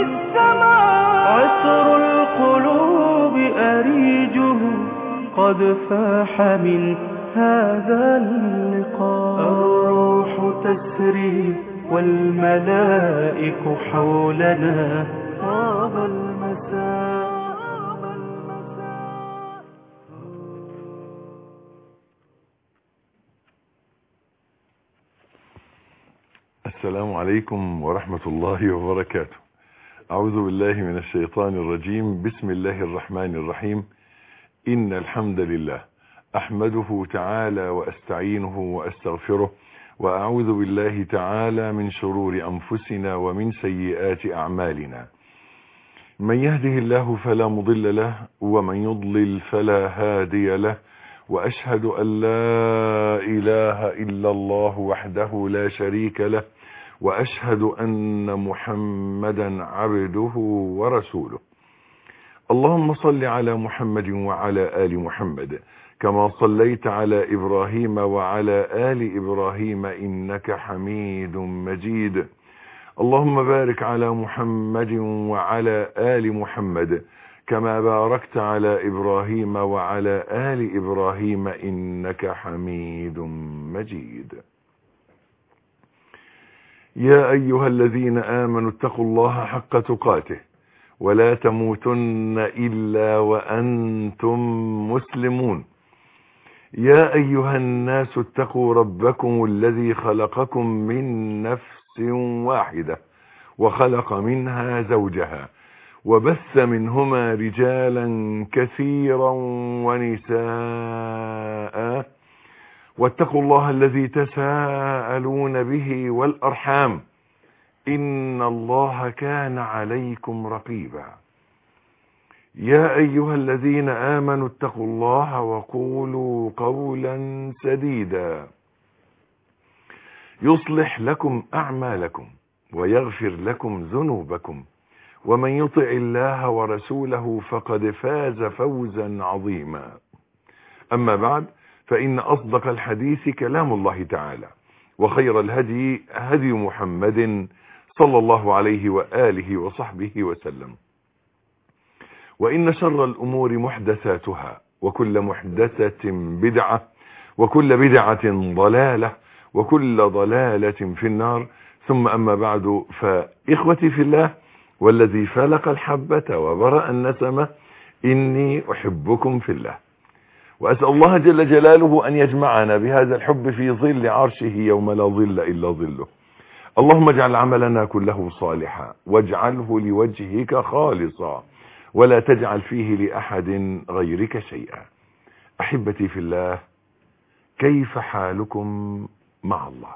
السماء عطر القلوب أريجه قد فاح من هذا اللقاء الروح تسري والملائك حولنا طاب المساء السلام عليكم ورحمة الله وبركاته أعوذ بالله من الشيطان الرجيم بسم الله الرحمن الرحيم إن الحمد لله أحمده تعالى وأستعينه وأستغفره وأعوذ بالله تعالى من شرور أنفسنا ومن سيئات أعمالنا من يهده الله فلا مضل له ومن يضلل فلا هادي له وأشهد أن لا إله إلا الله وحده لا شريك له وأشهد أن محمدا عبده ورسوله اللهم صل على محمد وعلى آل محمد كما صليت على إبراهيم وعلى آل إبراهيم إنك حميد مجيد اللهم بارك على محمد وعلى آل محمد كما باركت على إبراهيم وعلى آل إبراهيم إنك حميد مجيد يا أيها الذين آمنوا اتقوا الله حق تقاته ولا تموتن إلا وأنتم مسلمون يا أيها الناس اتقوا ربكم الذي خلقكم من نفس واحدة وخلق منها زوجها وبث منهما رجالا كثيرا ونساء واتقوا الله الذي تساءلون به والأرحام إن الله كان عليكم رقيبا يا أيها الذين آمنوا اتقوا الله وقولوا قولا سديدا يصلح لكم أعمالكم ويغفر لكم ذنوبكم ومن يطع الله ورسوله فقد فاز فوزا عظيما أما بعد فإن أصدق الحديث كلام الله تعالى وخير الهدي هدي محمد صلى الله عليه وآله وصحبه وسلم وإن شر الأمور محدثاتها وكل محدثة بدعة وكل بدعة ضلالة وكل ضلالة في النار ثم أما بعد فإخوتي في الله والذي فلق الحبة وبرأ النسمة إني أحبكم في الله وأسأل الله جل جلاله أن يجمعنا بهذا الحب في ظل عرشه يوم لا ظل إلا ظله اللهم اجعل عملنا كله صالحا واجعله لوجهك خالصا ولا تجعل فيه لأحد غيرك شيئا أحبتي في الله كيف حالكم مع الله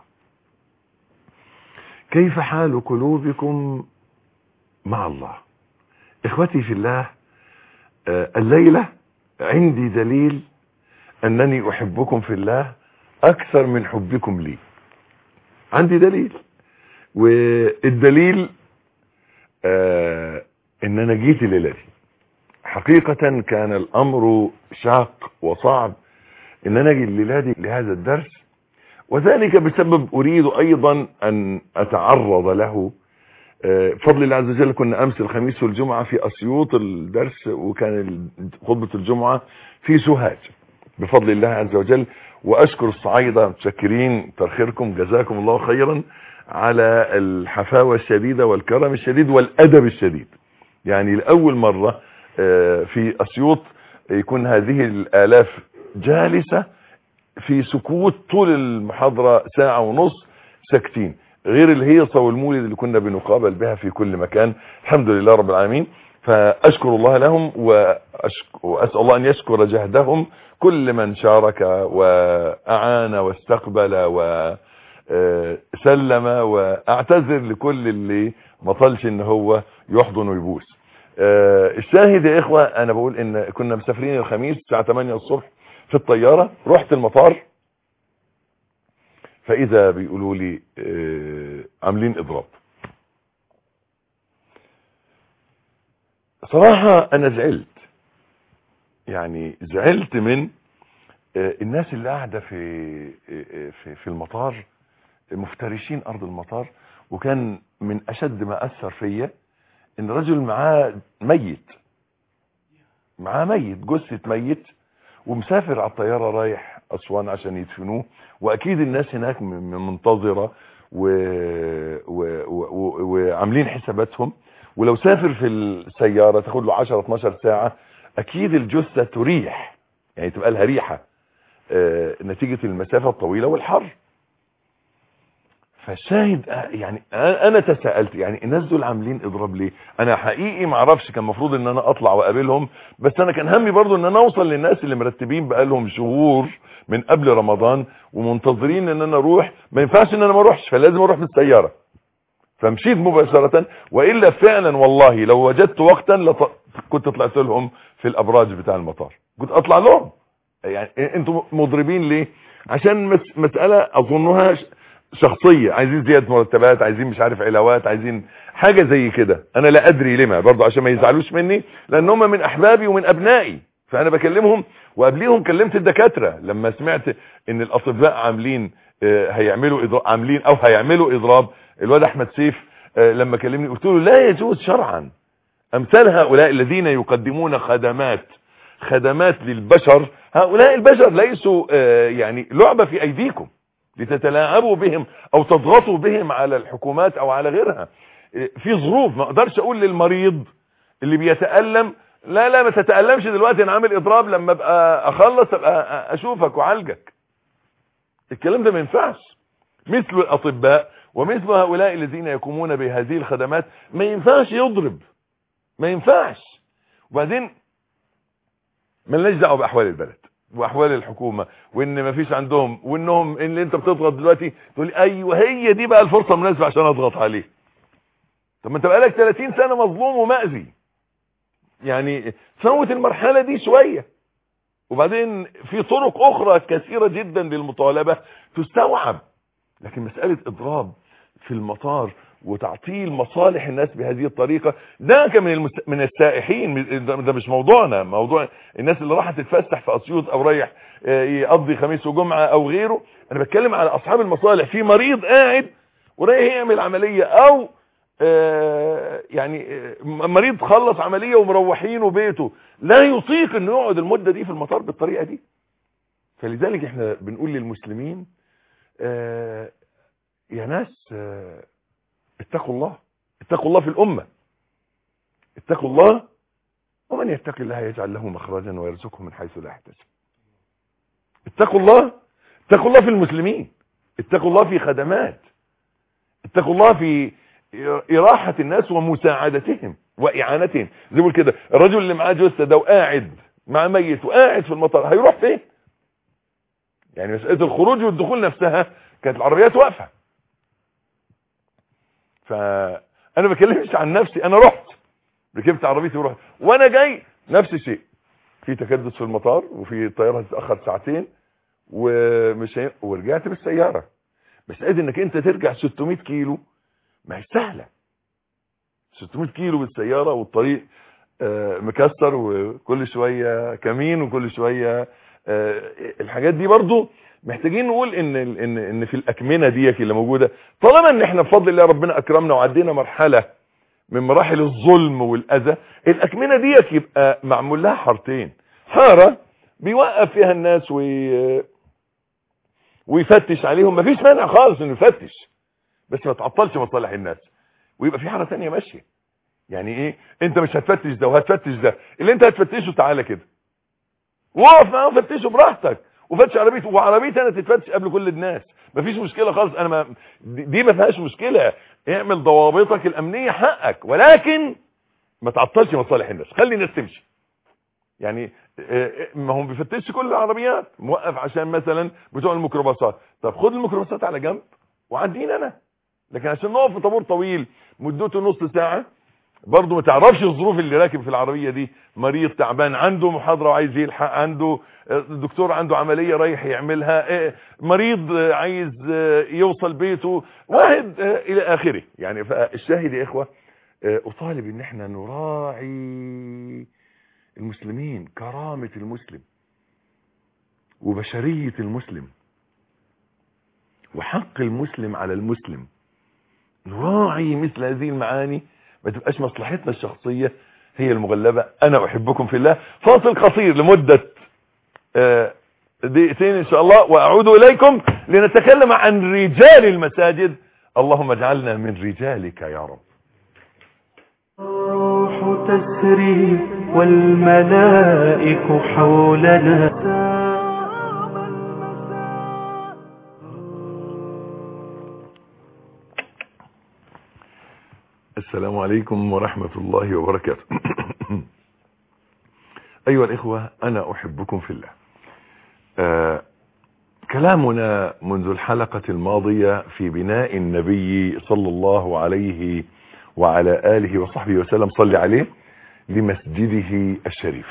كيف حال قلوبكم مع الله إخوتي في الله الليلة عندي دليل أنني أحبكم في الله أكثر من حبكم لي عندي دليل والدليل آه ان انا جيت الليله دي حقيقة كان الامر شاق وصعب ان انا اجي الليله دي لهذا الدرس وذلك بسبب اريد ايضا ان اتعرض له آه بفضل الله عز وجل كنا امس الخميس والجمعة في اسيوط الدرس وكان خطبة الجمعة في سوهاج بفضل الله عز وجل واشكر الصعايدة متشكرين ترخيركم جزاكم الله خيرا على الحفاوة الشديدة والكرم الشديد والأدب الشديد يعني لأول مرة في أسيوط يكون هذه الآلاف جالسة في سكوت طول المحاضرة ساعة ونص ساكتين غير الهيصة والمولد اللي كنا بنقابل بها في كل مكان الحمد لله رب العالمين فأشكر الله لهم وأسأل الله أن يشكر جهدهم كل من شارك وأعان واستقبل و سلم واعتذر لكل اللي ما طلش ان هو يحضن ويبوس الشاهد يا اخوة انا بقول ان كنا مسافرين الخميس الساعة 8 الصبح في الطيارة رحت المطار فاذا بيقولوا لي عاملين اضراب صراحة انا زعلت يعني زعلت من الناس اللي قاعدة في في في المطار مفترشين ارض المطار وكان من اشد ما اثر فيا ان رجل معاه ميت معاه ميت جثة ميت ومسافر على الطيارة رايح أسوان عشان يدفنوه وأكيد الناس هناك م- م- منتظرة و... و... و... و... وعاملين حساباتهم ولو سافر في السيارة تاخد له 10 12 ساعة أكيد الجثة تريح يعني تبقى لها ريحة آه، نتيجة المسافة الطويلة والحر فالشاهد آه، يعني آه، انا تساءلت يعني الناس دول عاملين اضراب ليه انا حقيقي ما اعرفش كان المفروض ان انا اطلع واقابلهم بس انا كان همي برضو ان انا اوصل للناس اللي مرتبين بقالهم شهور من قبل رمضان ومنتظرين ان انا اروح ما ينفعش ان انا ما اروحش فلازم اروح بالسياره فمشيت مباشرة والا فعلا والله لو وجدت وقتا لط... كنت طلعت لهم في الابراج بتاع المطار كنت اطلع لهم يعني انتم مضربين ليه عشان مس... مسألة اظنها ش... شخصية عايزين زيادة مرتبات عايزين مش عارف علاوات عايزين حاجة زي كده انا لا ادري لما برضو عشان ما يزعلوش مني لان هم من احبابي ومن ابنائي فانا بكلمهم وقبليهم كلمت الدكاترة لما سمعت ان الاطباء عاملين آه، هيعملوا إضراب عاملين او هيعملوا اضراب الواد احمد سيف آه، لما كلمني قلت له لا يجوز شرعا امثال هؤلاء الذين يقدمون خدمات خدمات للبشر هؤلاء البشر ليسوا آه، يعني لعبة في ايديكم لتتلاعبوا بهم او تضغطوا بهم على الحكومات او على غيرها آه، في ظروف ما اقدرش اقول للمريض اللي بيتألم لا لا ما تتألمش دلوقتي انا عامل اضراب لما ابقى اخلص ابقى اشوفك وعالجك الكلام ده ما ينفعش مثل الاطباء ومثل هؤلاء الذين يقومون بهذه الخدمات ما ينفعش يضرب ما ينفعش وبعدين ملناش دعوه باحوال البلد واحوال الحكومه وان ما فيش عندهم وانهم ان اللي انت بتضغط دلوقتي تقول ايوه هي دي بقى الفرصه المناسبه عشان اضغط عليه طب ما انت بقالك 30 سنه مظلوم ومأذي يعني فوت المرحله دي شويه وبعدين في طرق اخرى كثيره جدا للمطالبه تستوعب لكن مساله اضراب في المطار وتعطيل مصالح الناس بهذه الطريقة ده كان من المس... من السائحين ده ده مش موضوعنا موضوع الناس اللي راحت تتفسح في اسيوط او رايح آه، يقضي خميس وجمعة او غيره انا بتكلم على اصحاب المصالح في مريض قاعد ورايح يعمل عملية او آه، يعني آه، مريض خلص عملية ومروحين وبيته لا يطيق انه يقعد المدة دي في المطار بالطريقة دي فلذلك احنا بنقول للمسلمين آه، يا ناس آه، اتقوا الله اتقوا الله في الأمة اتقوا الله ومن يتق الله يجعل له مخرجا ويرزقه من حيث لا يحتسب اتقوا الله اتقوا الله في المسلمين اتقوا الله في خدمات اتقوا الله في إراحة الناس ومساعدتهم وإعانتهم زي ما بقول كده الرجل اللي معاه جثة ده وقاعد مع ميت وقاعد في المطار هيروح فين يعني مسألة الخروج والدخول نفسها كانت العربيات واقفة فانا بكلمش عن نفسي انا رحت ركبت عربيتي ورحت وانا جاي نفس الشيء في تكدس في المطار وفي الطياره هتتاخر ساعتين ومش هي... ورجعت بالسياره بس قد انك انت ترجع 600 كيلو ما هي سهله 600 كيلو بالسياره والطريق آه، مكسر وكل شويه كمين وكل شويه آه، الحاجات دي برضو محتاجين نقول ان ان ان في الاكمنه ديك اللي موجوده طالما ان احنا بفضل الله ربنا اكرمنا وعدينا مرحله من مراحل الظلم والاذى الاكمنه ديك يبقى معمول لها حارتين حاره بيوقف فيها الناس وي ويفتش عليهم مفيش مانع خالص انه يفتش بس ما تعطلش مصالح الناس ويبقى في حاره ثانيه ماشيه يعني ايه انت مش هتفتش ده وهتفتش ده اللي انت هتفتشه تعالى كده وقف معاه وفتشه براحتك وفتش عربيته وعربيتي انا تتفتش قبل كل الناس مفيش مشكله خالص انا ما دي دي ما فيهاش مشكله اعمل ضوابطك الامنيه حقك ولكن ما تعطلش مصالح الناس خلي الناس تمشي يعني آه، ما هم بيفتشش كل العربيات موقف عشان مثلا بتوع الميكروباصات طب خد الميكروباصات على جنب وعدينا انا لكن عشان نقف في طابور طويل مدته نص ساعه برضه ما تعرفش الظروف اللي راكب في العربية دي مريض تعبان عنده محاضرة وعايز يلحق عنده آه، دكتور عنده عملية رايح يعملها آه، مريض آه، عايز آه، يوصل بيته واحد آه، الى اخره يعني فالشاهد يا اخوة آه، اطالب ان احنا نراعي المسلمين كرامة المسلم وبشرية المسلم وحق المسلم على المسلم نراعي مثل هذه المعاني ما تبقاش مصلحتنا الشخصية هي المغلبة انا احبكم في الله فاصل قصير لمدة آه، دقيقتين ان شاء الله واعود اليكم لنتكلم عن رجال المساجد اللهم اجعلنا من رجالك يا رب الروح تسري والملائك حولنا السلام عليكم ورحمة الله وبركاته أيها الإخوة أنا أحبكم في الله آه كلامنا منذ الحلقة الماضية في بناء النبي صلى الله عليه وعلى آله وصحبه وسلم صلى عليه لمسجده الشريف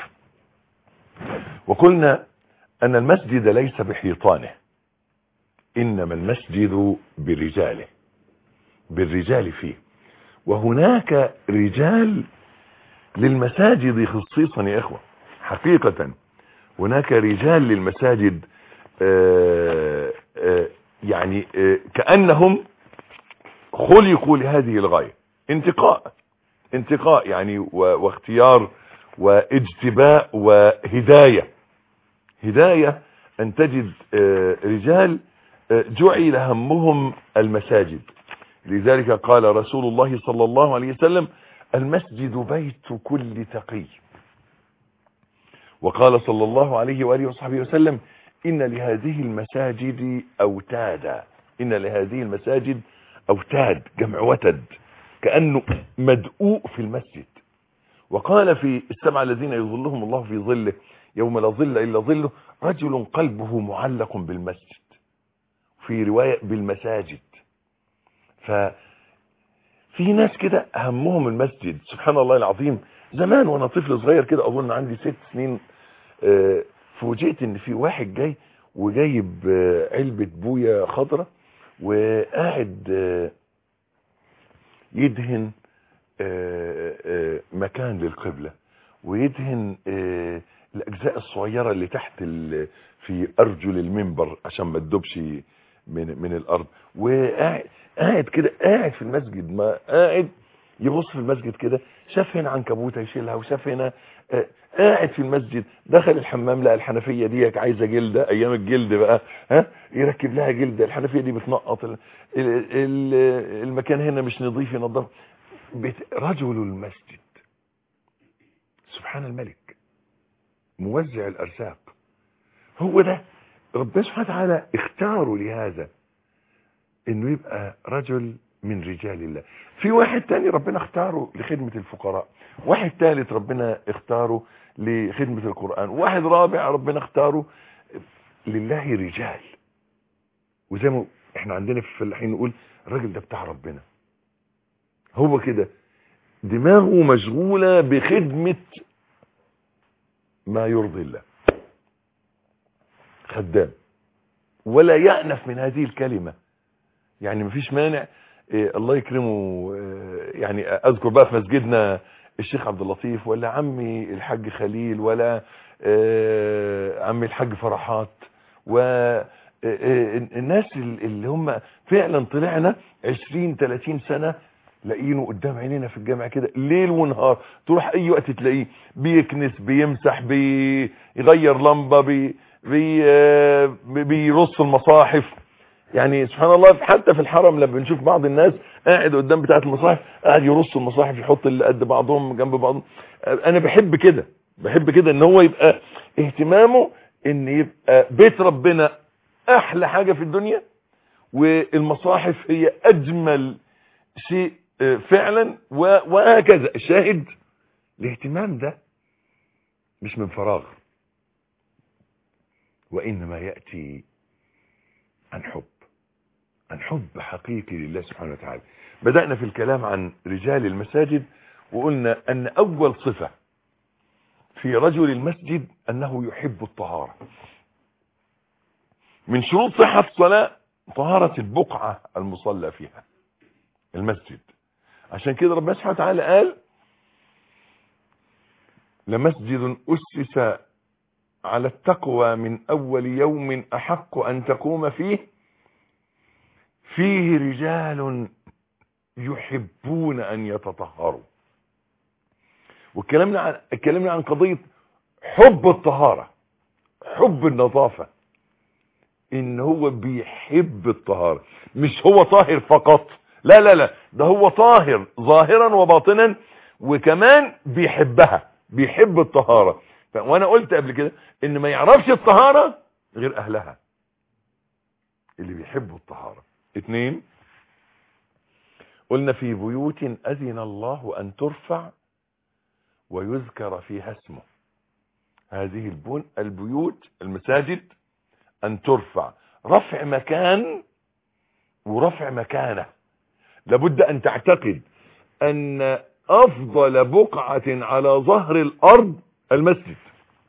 وقلنا أن المسجد ليس بحيطانه إنما المسجد برجاله بالرجال فيه وهناك رجال للمساجد خصيصا يا إخوة حقيقة هناك رجال للمساجد آآ آآ يعني آآ كأنهم خلقوا لهذه الغاية انتقاء انتقاء يعني و- واختيار واجتباء وهداية هداية ان تجد آه، رجال آه، جعل همهم المساجد لذلك قال رسول الله صلى الله عليه وسلم المسجد بيت كل تقي وقال صلى الله عليه وآله وصحبه وسلم إن لهذه المساجد أوتادا إن لهذه المساجد أوتاد جمع وتد كأنه مدؤوء في المسجد وقال في السبعة الذين يظلهم الله في ظله يوم لا ظل إلا ظله رجل قلبه معلق بالمسجد في رواية بالمساجد ففي ناس كده همهم المسجد سبحان الله العظيم زمان وانا طفل صغير كده اظن عندي ست سنين آه، فوجئت ان في واحد جاي وجايب آه، علبة بوية خضرة وقاعد آه، يدهن آه، آه، مكان للقبلة ويدهن آه، الاجزاء الصغيرة اللي تحت ال- في ارجل المنبر عشان ما تدوبش من من الارض وقاعد قاعد كده قاعد في المسجد ما قاعد يبص في المسجد كده شاف هنا عنكبوته يشيلها وشاف هنا آه، قاعد في المسجد دخل الحمام لقى الحنفيه دي عايزه جلده ايام الجلد بقى ها يركب لها جلده الحنفيه دي بتنقط ال- ال- ال- المكان هنا مش نظيف ينظف بت- رجل المسجد سبحان الملك موزع الارزاق هو ده ربنا سبحانه وتعالى اختاره لهذا انه يبقى رجل من رجال الله في واحد تاني ربنا اختاره لخدمة الفقراء واحد ثالث ربنا اختاره لخدمة القرآن واحد رابع ربنا اختاره لله رجال وزي ما احنا عندنا في الفلاحين نقول الراجل ده بتاع ربنا هو كده دماغه مشغولة بخدمة ما يرضي الله خدام ولا يأنف من هذه الكلمة يعني مفيش مانع إيه الله يكرمه إيه يعني اذكر بقى في مسجدنا الشيخ عبد اللطيف ولا عمي الحاج خليل ولا إيه عمي الحاج فرحات و الناس اللي هم فعلا طلعنا 20 30 سنة لاقينه قدام عينينا في الجامع كده ليل ونهار تروح اي وقت تلاقيه بيكنس بيمسح بيغير لمبة بي بي بيرص المصاحف يعني سبحان الله حتى في الحرم لما بنشوف بعض الناس قاعد قدام بتاعه المصاحف قاعد يرص المصاحف يحط اللي قد بعضهم جنب بعضهم انا بحب كده بحب كده ان هو يبقى اهتمامه ان يبقى بيت ربنا احلى حاجة في الدنيا والمصاحف هي اجمل شيء فعلا وهكذا الشاهد الاهتمام ده مش من فراغ وانما يأتي عن حب عن حب حقيقي لله سبحانه وتعالى بدأنا في الكلام عن رجال المساجد وقلنا أن أول صفة في رجل المسجد أنه يحب الطهارة من شروط صحة الصلاة طهارة البقعة المصلى فيها المسجد عشان كده ربنا سبحانه وتعالى قال لمسجد أسس على التقوى من أول يوم أحق أن تقوم فيه فيه رجال يحبون ان يتطهروا واتكلمنا عن اتكلمنا عن قضيه حب الطهاره حب النظافه ان هو بيحب الطهاره مش هو طاهر فقط لا لا لا ده هو طاهر ظاهرا وباطنا وكمان بيحبها بيحب الطهاره ف- وانا قلت قبل كده ان ما يعرفش الطهاره غير اهلها اللي بيحبوا الطهاره اتنين قلنا في بيوت اذن الله ان ترفع ويذكر فيها اسمه هذه البون البيوت المساجد ان ترفع رفع مكان ورفع مكانه لابد ان تعتقد ان افضل بقعة على ظهر الارض المسجد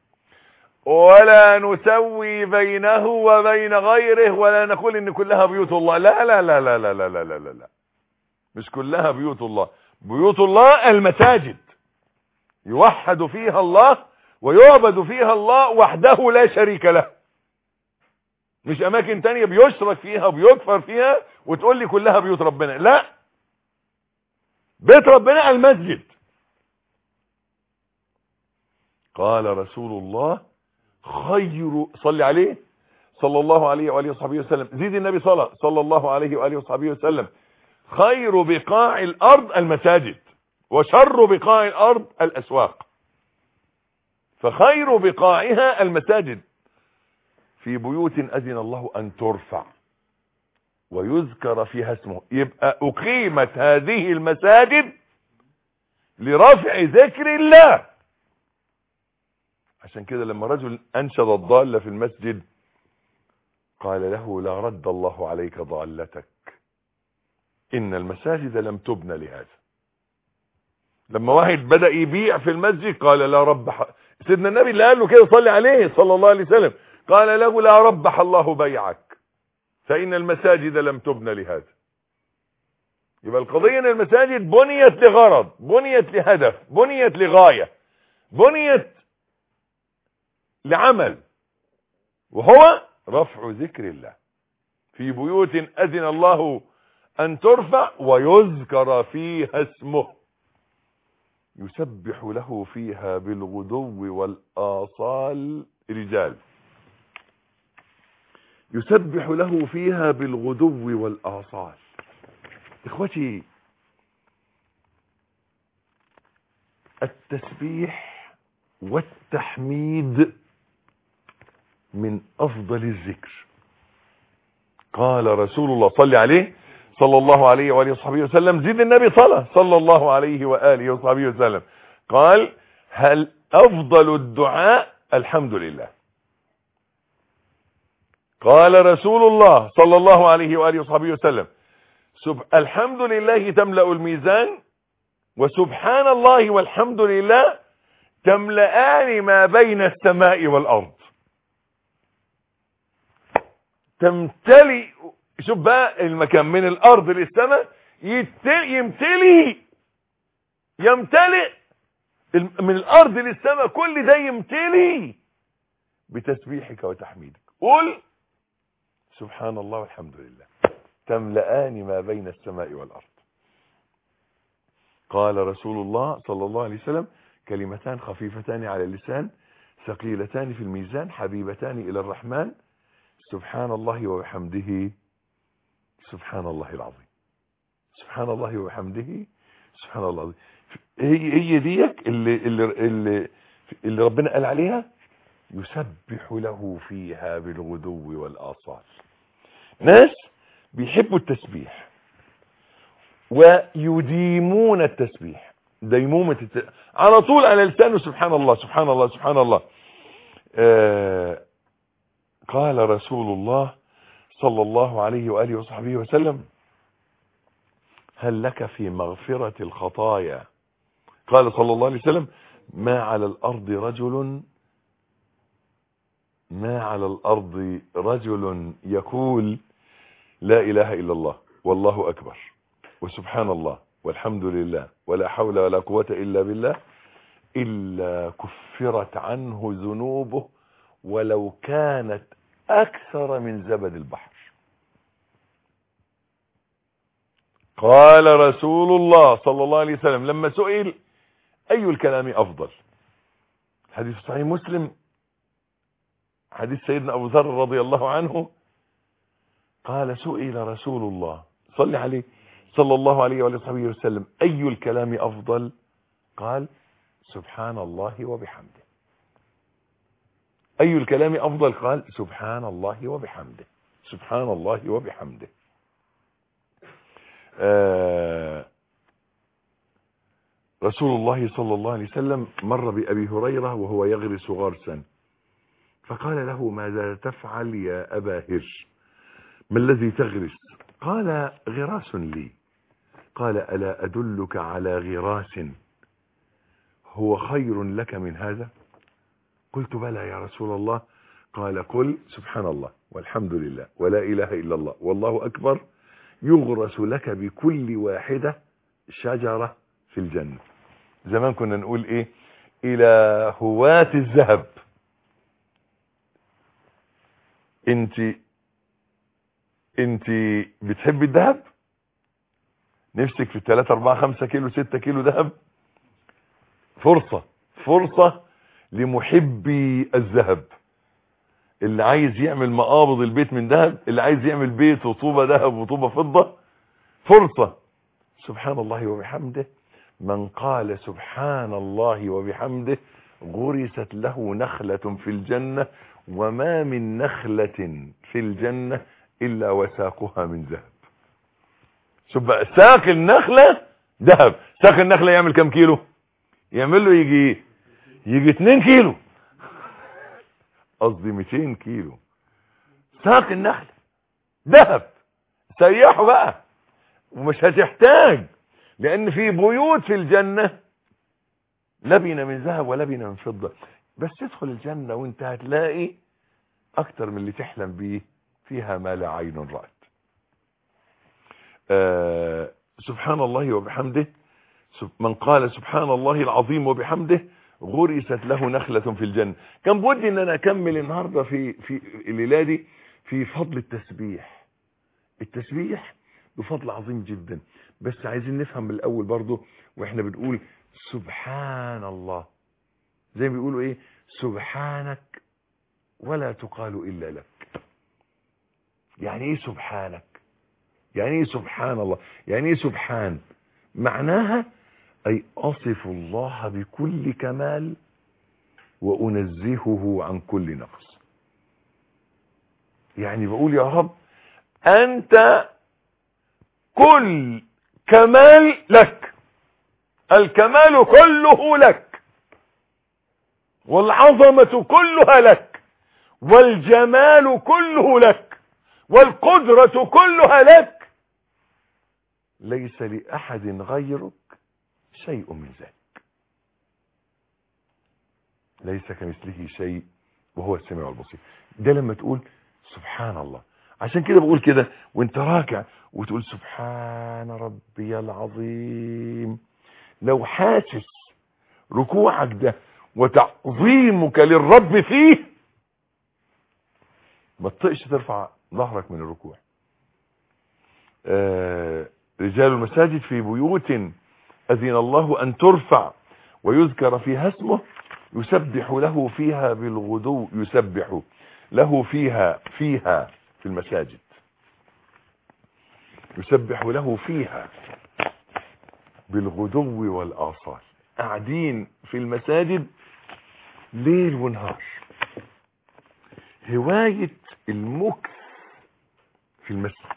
ولا نسوي بينه وبين غيره ولا نقول ان كلها بيوت الله لا لا لا لا لا لا لا لا, لا, لا. مش كلها بيوت الله بيوت الله المساجد يوحد فيها الله ويعبد فيها الله وحده لا شريك له مش اماكن تانية بيشرك فيها وبيكفر فيها وتقول لي كلها بيوت ربنا لا بيت ربنا المسجد قال رسول الله خير صلي عليه صلى الله عليه وآله وصحبه وسلم زيد النبي صلى صلى الله عليه وآله وصحبه وسلم خير بقاع الأرض المساجد وشر بقاع الأرض الأسواق فخير بقاعها المساجد في بيوت أذن الله أن ترفع ويذكر فيها اسمه يبقى أقيمت هذه المساجد لرفع ذكر الله عشان كده لما رجل أنشد الضالة في المسجد قال له لا رد الله عليك ضالتك إن المساجد لم تبنى لهذا لما واحد بدأ يبيع في المسجد قال لا ربح سيدنا النبي اللي قال له كده صلي عليه صلى الله عليه وسلم قال له لا ربح الله بيعك فإن المساجد لم تبنى لهذا يبقى القضية ان المساجد بنيت لغرض بنيت لهدف بنيت لغاية بنيت لعمل وهو رفع ذكر الله في بيوت أذن الله أن ترفع ويذكر فيها اسمه يسبح له فيها بالغدو والآصال رجال يسبح له فيها بالغدو والآصال إخوتي التسبيح والتحميد من أفضل الذكر قال رسول الله صلى عليه صلى الله عليه وآله وصحبه وسلم زيد النبي صلى صلى الله عليه وآله وصحبه وسلم قال هل أفضل الدعاء الحمد لله قال رسول الله صلى الله عليه وآله وصحبه وسلم سب... الحمد لله تملأ الميزان وسبحان الله والحمد لله تملأان ما بين السماء والأرض تمتلي شوف بقى المكان من الأرض للسماء يمتلي يمتلئ من الأرض للسماء كل ده يمتلي بتسبيحك وتحميدك قل سبحان الله والحمد لله تملأان ما بين السماء والأرض قال رسول الله صلى الله عليه وسلم كلمتان خفيفتان على اللسان ثقيلتان في الميزان حبيبتان إلى الرحمن سبحان الله وبحمده سبحان الله العظيم سبحان الله وبحمده سبحان الله العظيم هي هي ديك اللي اللي اللي, اللي ربنا قال عليها يسبح له فيها بالغدو والآصال ناس بيحبوا التسبيح ويديمون التسبيح ديمومة الت... على طول على لسانه سبحان الله سبحان الله سبحان الله آه قال رسول الله صلى الله عليه وآله وصحبه وسلم هل لك في مغفرة الخطايا قال صلى الله عليه وسلم ما على الأرض رجل ما على الأرض رجل يقول لا إله إلا الله والله أكبر وسبحان الله والحمد لله ولا حول ولا قوة إلا بالله إلا كفرت عنه ذنوبه ولو كانت أكثر من زبد البحر قال رسول الله صلى الله عليه وسلم لما سئل أي الكلام أفضل حديث صحيح مسلم حديث سيدنا أبو ذر رضي الله عنه قال سئل رسول الله صلى عليه صلى الله عليه وصحبه وسلم أي الكلام أفضل قال سبحان الله وبحمده أي الكلام أفضل قال سبحان الله وبحمده سبحان الله وبحمده آه رسول الله صلى الله عليه وسلم مر بأبي هريرة وهو يغرس غرسا فقال له ماذا تفعل يا أبا هرش ما الذي تغرس قال غراس لي قال ألا أدلك على غراس هو خير لك من هذا قلت بلى يا رسول الله قال قل سبحان الله والحمد لله ولا إله إلا الله والله أكبر يغرس لك بكل واحدة شجرة في الجنة زمان كنا نقول ايه الى هواة الذهب انت انت بتحب الذهب نفسك في 3 4 5 كيلو 6 كيلو ذهب فرصة فرصة لمحبي الذهب اللي عايز يعمل مقابض البيت من ذهب اللي عايز يعمل بيت وطوبة ذهب وطوبة فضة فرصة سبحان الله وبحمده من قال سبحان الله وبحمده غرست له نخلة في الجنة وما من نخلة في الجنة إلا وساقها من ذهب شوف بقى ساق النخلة ذهب ساق النخلة يعمل كم كيلو يعمل له يجي يجي 2 كيلو قصدي 200 كيلو ساق النخلة ذهب سيحه بقى ومش هتحتاج لان في بيوت في الجنة لبنة من ذهب ولبنة من فضة بس تدخل الجنة وانت هتلاقي اكتر من اللي تحلم بيه فيها ما لا عين رأت آه سبحان الله وبحمده من قال سبحان الله العظيم وبحمده غرست له نخلة في الجنة كان بودي ان انا اكمل النهاردة في, في الليلة دي في فضل التسبيح التسبيح بفضل عظيم جدا بس عايزين نفهم من الاول برضو واحنا بنقول سبحان الله زي ما بيقولوا ايه سبحانك ولا تقال الا لك يعني ايه سبحانك يعني ايه سبحان الله يعني ايه سبحان معناها اي اصف الله بكل كمال وانزهه عن كل نقص يعني بقول يا رب انت كل كمال لك الكمال كله لك والعظمة كلها لك والجمال كله لك والقدرة كلها لك ليس لأحد غيرك شيء من ذلك ليس كمثله شيء وهو السميع البصير ده لما تقول سبحان الله عشان كده بقول كده وانت راكع وتقول سبحان ربي العظيم لو حاسس ركوعك ده وتعظيمك للرب فيه ما تطقش ترفع ظهرك من الركوع آه رجال المساجد في بيوت أذن الله أن ترفع ويذكر فيها اسمه يسبح له فيها بالغدو يسبح له فيها فيها في المساجد يسبح له فيها بالغدو والآصال قاعدين في المساجد ليل ونهار هواية المكث في المسجد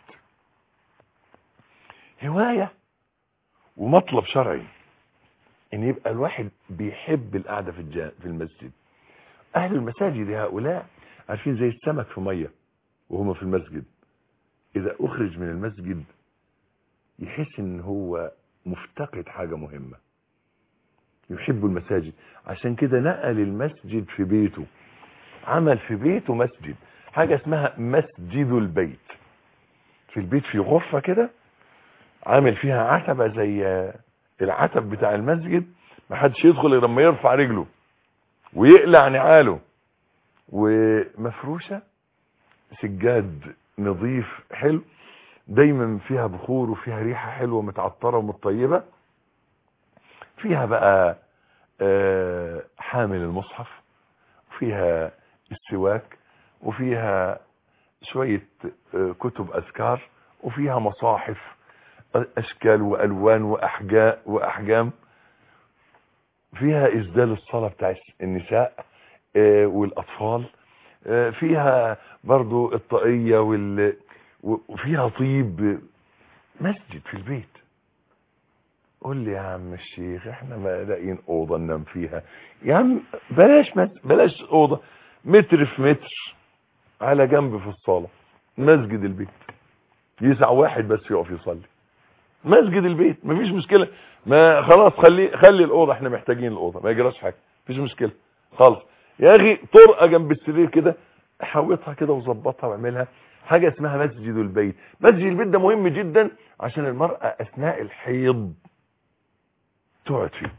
هواية ومطلب شرعي ان يبقى الواحد بيحب القعدة في, الجا في المسجد اهل المساجد هؤلاء عارفين زي السمك في مية وهما في المسجد اذا اخرج من المسجد يحس ان هو مفتقد حاجة مهمة يحب المساجد عشان كده نقل المسجد في بيته عمل في بيته مسجد حاجة اسمها مسجد البيت في البيت في غرفة كده عامل فيها عتبة زي العتب بتاع المسجد ما حدش يدخل غير لما يرفع رجله ويقلع نعاله ومفروشة سجاد نظيف حلو دايما فيها بخور وفيها ريحة حلوة متعطرة ومتطيبة فيها بقى آه، حامل المصحف وفيها السواك وفيها شوية آه، كتب أذكار وفيها مصاحف أشكال وألوان وأحجاء وأحجام فيها إسدال الصلاة بتاع النساء آه، والأطفال آه، فيها برضو الطاقية وال... وفيها طيب مسجد في البيت قول لي يا عم الشيخ احنا ما لاقيين اوضه ننام فيها يا عم بلاش مس... بلاش اوضه متر في متر على جنب في الصاله مسجد البيت يسع واحد بس يقف يصلي مسجد البيت مفيش مشكله ما خلاص خلي خلي الاوضه احنا محتاجين الاوضه ما يجراش حاجه مفيش مشكله خالص يا اخي طرقه جنب السرير كده حوطها كده وظبطها واعملها حاجه اسمها مسجد البيت مسجد البيت ده مهم جدا عشان المراه اثناء الحيض تقعد فيه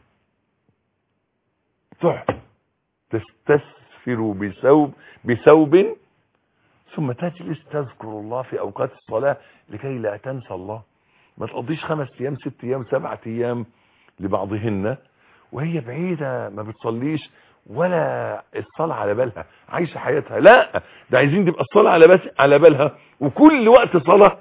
تقعد تستسفر بثوب بثوب ثم تجلس تذكر الله في اوقات الصلاه لكي لا تنسى الله ما تقضيش خمس ايام ست ايام سبعة ايام لبعضهن وهي بعيدة ما بتصليش ولا الصلاة على بالها عايشة حياتها لا ده عايزين تبقى الصلاة على بس على بالها وكل وقت صلاة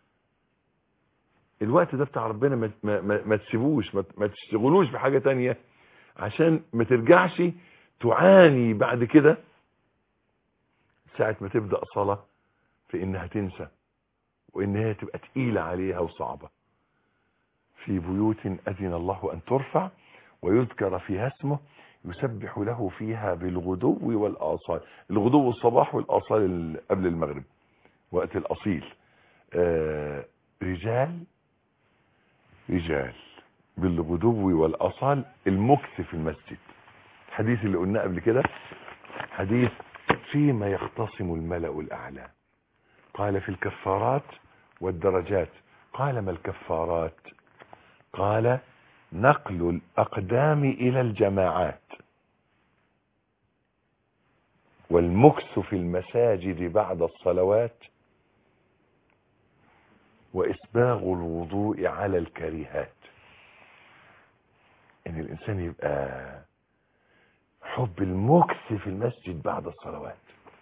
الوقت ده بتاع ربنا ما, ما, ما, ما تسيبوش ما, ما تشتغلوش بحاجة تانية عشان ما ترجعش تعاني بعد كده ساعة ما تبدأ صلاة في انها تنسى وان هي تبقى تقيلة عليها وصعبة في بيوت اذن الله ان ترفع ويذكر فيها اسمه يسبح له فيها بالغدو والآصال الغدو الصباح والآصال قبل المغرب وقت الأصيل آه رجال رجال بالغدو والآصال المكث في المسجد الحديث اللي قلناه قبل كده حديث فيما يختصم الملأ الأعلى قال في الكفارات والدرجات قال ما الكفارات قال نقل الأقدام إلى الجماعات والمكث في المساجد بعد الصلوات وإسباغ الوضوء على الكريهات إن الإنسان يبقى حب المكث في المسجد بعد الصلوات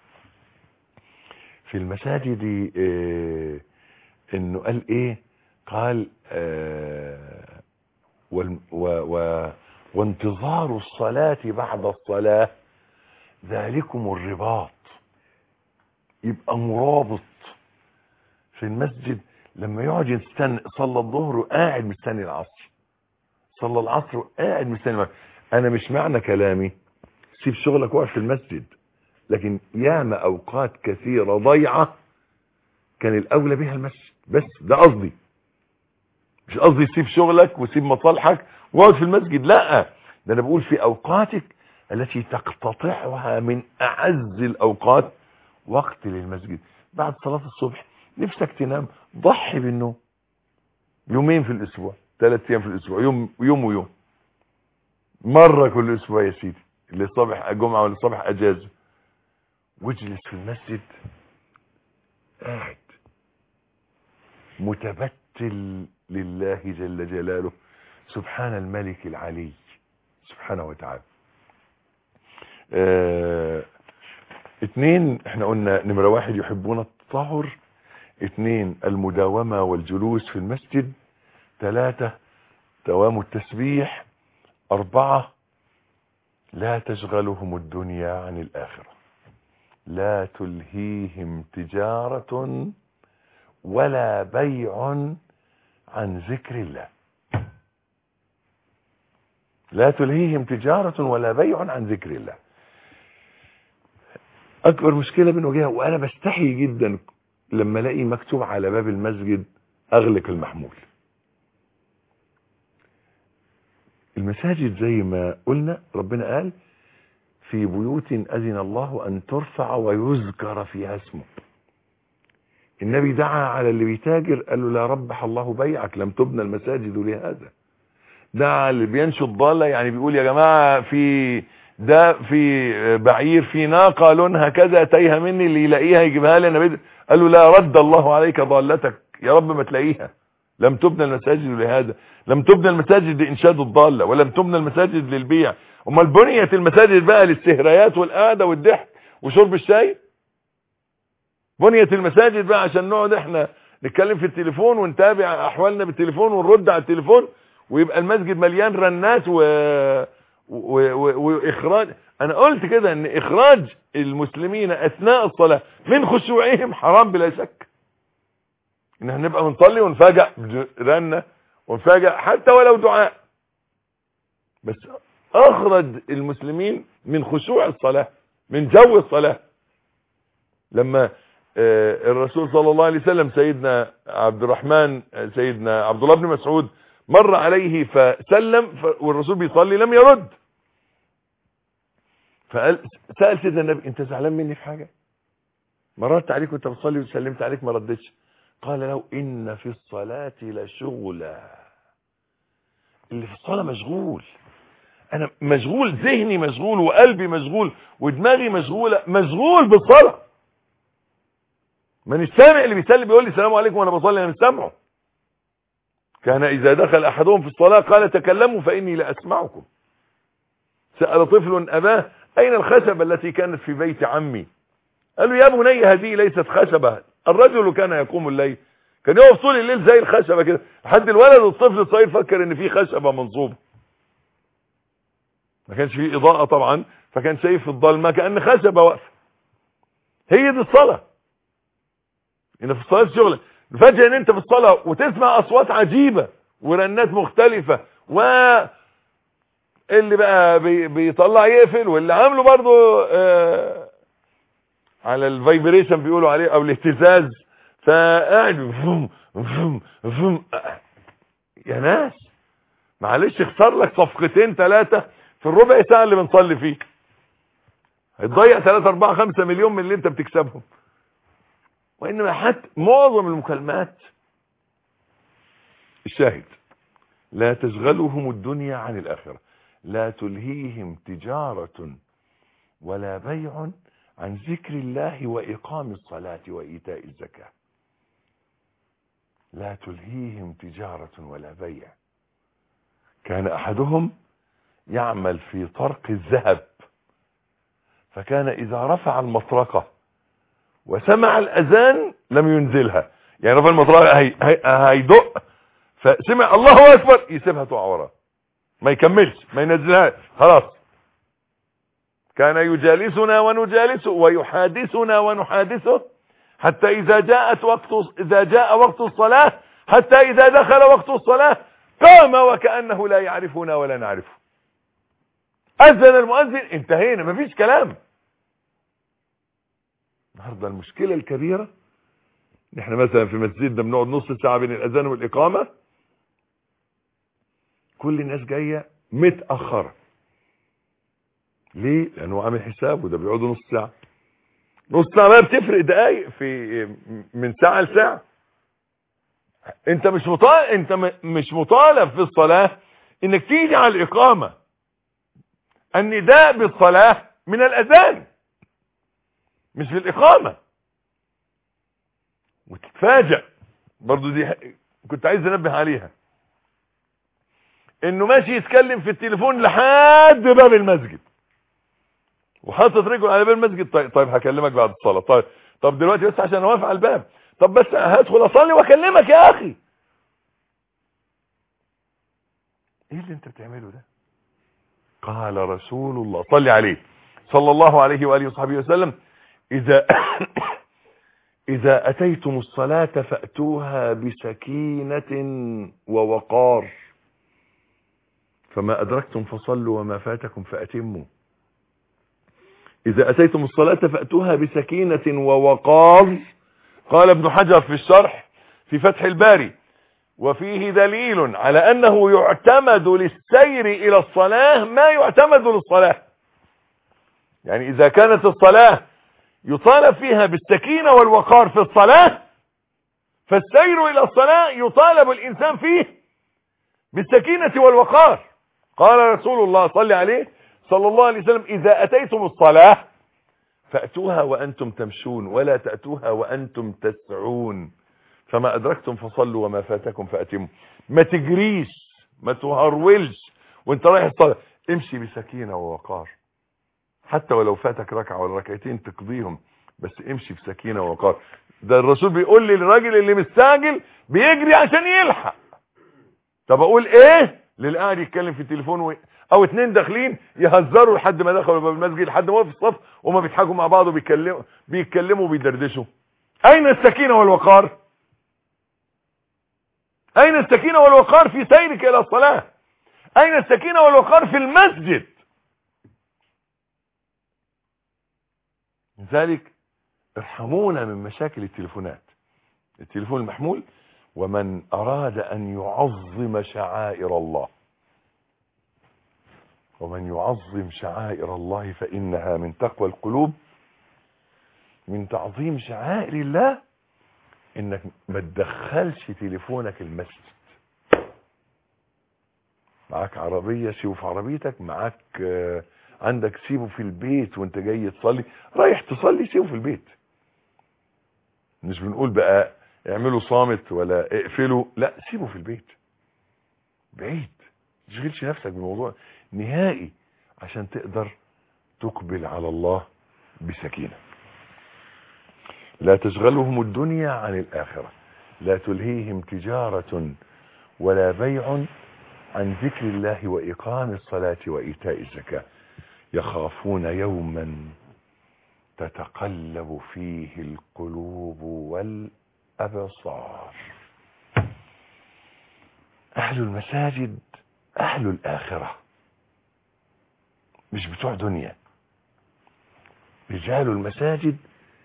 في المساجد إيه إنه قال إيه قال آه وال و و وانتظار الصلاة بعد الصلاة ذلكم الرباط يبقى مرابط في المسجد لما يقعد يستنى صلى الظهر وقاعد مستني العصر صلى العصر وقاعد مستني المغرب انا مش معنى كلامي سيب شغلك واقف في المسجد لكن ياما اوقات كثيرة ضيعة كان الاولى بها المسجد بس ده قصدي مش قصدي سيب شغلك وسيب مصالحك واقعد في المسجد لا ده انا بقول في اوقاتك التي تقتطعها من اعز الاوقات وقت للمسجد بعد صلاة الصبح نفسك تنام ضحي بالنوم يومين في الاسبوع ثلاث ايام في الاسبوع يوم يوم ويوم مرة كل اسبوع يا سيدي اللي صبح جمعة واللي صبح اجازة واجلس في المسجد قاعد متبتل لله جل جلاله سبحان الملك العلي سبحانه وتعالى اه اتنين احنا قلنا نمرة واحد يحبون التطهر اتنين المداومة والجلوس في المسجد ثلاثة دوام التسبيح اربعة لا تشغلهم الدنيا عن الاخرة لا تلهيهم تجارة ولا بيع عن ذكر الله لا تلهيهم تجارة ولا بيع عن ذكر الله اكبر مشكلة بنواجهها وانا بستحي جدا لما الاقي مكتوب على باب المسجد اغلق المحمول المساجد زي ما قلنا ربنا قال في بيوت اذن الله ان ترفع ويذكر فيها اسمه النبي دعا على اللي بيتاجر قال له لا ربح الله بيعك لم تبنى المساجد لهذا دعا اللي بينشط ضالة يعني بيقول يا جماعة في ده في بعير في ناقة لونها كذا تايهه مني اللي يلاقيها يجيبها لي انا قال له لا رد الله عليك ضالتك يا رب ما تلاقيها لم تبنى المساجد لهذا لم تبنى المساجد لإنشاد الضالة ولم تبنى المساجد للبيع امال بنيت المساجد بقى للسهريات والقعدة والضحك وشرب الشاي بنيت المساجد بقى عشان نقعد احنا نتكلم في التليفون ونتابع احوالنا بالتليفون ونرد على التليفون ويبقى المسجد مليان رنات و... و... و... واخراج انا قلت كده ان اخراج المسلمين اثناء الصلاة من خشوعهم حرام بلا شك ان احنا نبقى بنصلي ونفاجئ رنة ونفاجئ حتى ولو دعاء بس اخرج المسلمين من خشوع الصلاة من جو الصلاة لما آه، الرسول صلى الله عليه وسلم سيدنا عبد الرحمن آه، سيدنا عبد الله بن مسعود مر عليه فسلم ف- والرسول بيصلي لم يرد فقال سأل سيدنا النبي انت زعلان مني في حاجة مررت عليك وانت بتصلي وسلمت عليك ما ردتش قال له ان في الصلاة لشغلا اللي في الصلاة مشغول انا مشغول ذهني مشغول وقلبي مشغول ودماغي مشغولة مشغول بالصلاة من السامع اللي بيسلم بيقول لي السلام عليكم وانا بصلي انا مش سامعه كان اذا دخل احدهم في الصلاة قال تكلموا فاني لا اسمعكم سأل طفل اباه اين الخشبة التي كانت في بيت عمي قال له يا بني هذه ليست خشبة الرجل كان يقوم الليل كان يقف طول الليل زي الخشبة كده لحد الولد الطفل الصغير فكر ان في خشبة منصوبة ما كانش فيه اضاءة طبعا فكان شايف في الضلمة كأن خشبة واقفة هي دي الصلاة ان في الصلاة شغلة فجأة ان انت في الصلاة وتسمع اصوات عجيبة ورنات مختلفة و اللي بقى بي بيطلع يقفل واللي عامله برضو آه على الفايبريشن بيقولوا عليه او الاهتزاز فقاعد فم فم فم يا ناس معلش اخسر لك صفقتين ثلاثة في الربع ساعة اللي بنصلي فيه هتضيع 3 4 5 مليون من اللي انت بتكسبهم وانما حتى معظم المكالمات الشاهد لا تشغلهم الدنيا عن الآخرة لا تلهيهم تجارة ولا بيع عن ذكر الله وإقام الصلاة وإيتاء الزكاة لا تلهيهم تجارة ولا بيع كان أحدهم يعمل في طرق الذهب فكان إذا رفع المطرقة وسمع الأذان لم ينزلها يعني رفع المطرقة هي هي هيدق فسمع الله أكبر يسيبها تقع وراه ما يكملش ما ينزلها خلاص كان يجالسنا ونجالسه ويحادثنا ونحادثه حتى إذا جاءت وقت إذا جاء وقت الصلاة حتى إذا دخل وقت الصلاة قام وكأنه لا يعرفنا ولا نعرفه أذن المؤذن انتهينا مفيش كلام النهارده المشكلة الكبيرة ان احنا مثلا في مسجدنا بنقعد نص ساعة بين الأذان والإقامة كل الناس جاية متأخرة ليه؟ لأنه عامل حساب وده بيقعدوا نص ساعة نص ساعة بقى بتفرق دقايق في من ساعة لساعة انت مش مطالب انت م- مش مطالب في الصلاة انك تيجي على الإقامة النداء بالصلاة من الأذان مش في الإقامة وتتفاجأ برضو دي ح- كنت عايز انبه عليها انه ماشي يتكلم في التليفون لحد باب المسجد وحاطط رجله على باب المسجد طيب, طيب هكلمك بعد الصلاة طيب طب دلوقتي بس عشان اوقف على الباب طب بس هدخل اصلي واكلمك يا اخي ايه اللي انت بتعمله ده قال رسول الله صلي عليه صلى الله عليه وآله وصحبه وسلم إذا إذا أتيتم الصلاة فأتوها بسكينة ووقار فما أدركتم فصلوا وما فاتكم فأتموا إذا أتيتم الصلاة فأتوها بسكينة ووقار قال ابن حجر في الشرح في فتح الباري وفيه دليل على أنه يعتمد للسير إلى الصلاة ما يعتمد للصلاة يعني إذا كانت الصلاة يطالب فيها بالسكينة والوقار في الصلاة فالسير إلى الصلاة يطالب الإنسان فيه بالسكينة والوقار قال رسول الله صلى عليه صلى الله عليه وسلم إذا أتيتم الصلاة فأتوها وأنتم تمشون ولا تأتوها وأنتم تسعون فما ادركتم فصلوا وما فاتكم فاتموا ما تجريش ما تهرولش وانت رايح الصلاه امشي بسكينه ووقار حتى ولو فاتك ركعه ولا ركعتين تقضيهم بس امشي بسكينه ووقار ده الرسول بيقول لي الراجل اللي مستعجل بيجري عشان يلحق طب اقول ايه للي قاعد يتكلم في التليفون و... او اتنين داخلين يهزروا لحد ما دخلوا باب المسجد لحد ما هو في الصف وما بيضحكوا مع بعض وبيتكلموا بيتكلموا وبيدردشوا اين السكينه والوقار اين السكينه والوقار في سيرك الى الصلاه اين السكينه والوقار في المسجد لذلك ارحمونا من مشاكل التليفونات التليفون المحمول ومن أراد أن يعظم شعائر الله ومن يعظم شعائر الله فإنها من تقوى القلوب من تعظيم شعائر الله انك ما تدخلش تليفونك المسجد معاك عربية سيبه في عربيتك معاك آه، عندك سيبه في البيت وانت جاي تصلي رايح تصلي سيبه في البيت مش بنقول بقى اعملوا صامت ولا اقفلوا لا سيبه في البيت بعيد ما تشغلش نفسك بالموضوع نهائي عشان تقدر تقبل على الله بسكينة لا تشغلهم الدنيا عن الآخرة لا تلهيهم تجارة ولا بيع عن ذكر الله وإقام الصلاة وإيتاء الزكاة يخافون يوما تتقلب فيه القلوب والأبصار أهل المساجد أهل الآخرة مش بتوع دنيا رجال المساجد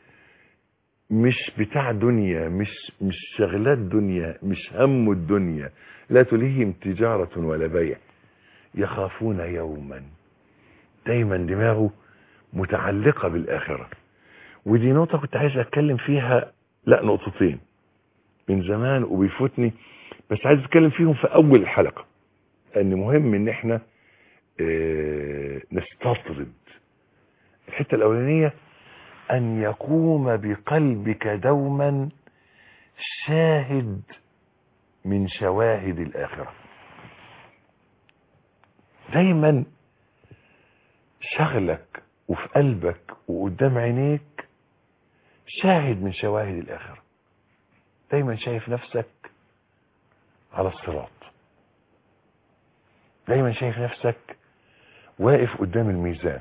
مش بتاع دنيا مش مش شغلات دنيا مش هم الدنيا لا تلهيهم تجارة ولا بيع يخافون يوما دايما دماغه متعلقة بالآخرة ودي نقطة كنت عايز أتكلم فيها لا نقطتين من زمان وبيفوتني بس عايز أتكلم فيهم في أول الحلقة لأن مهم إن إحنا اه نستطرد الحتة الأولانية أن يقوم بقلبك دوما شاهد من شواهد الآخرة دايما شغلك وفي قلبك وقدام عينيك شاهد من شواهد الآخرة دايما شايف نفسك على الصراط دايما شايف نفسك واقف قدام الميزان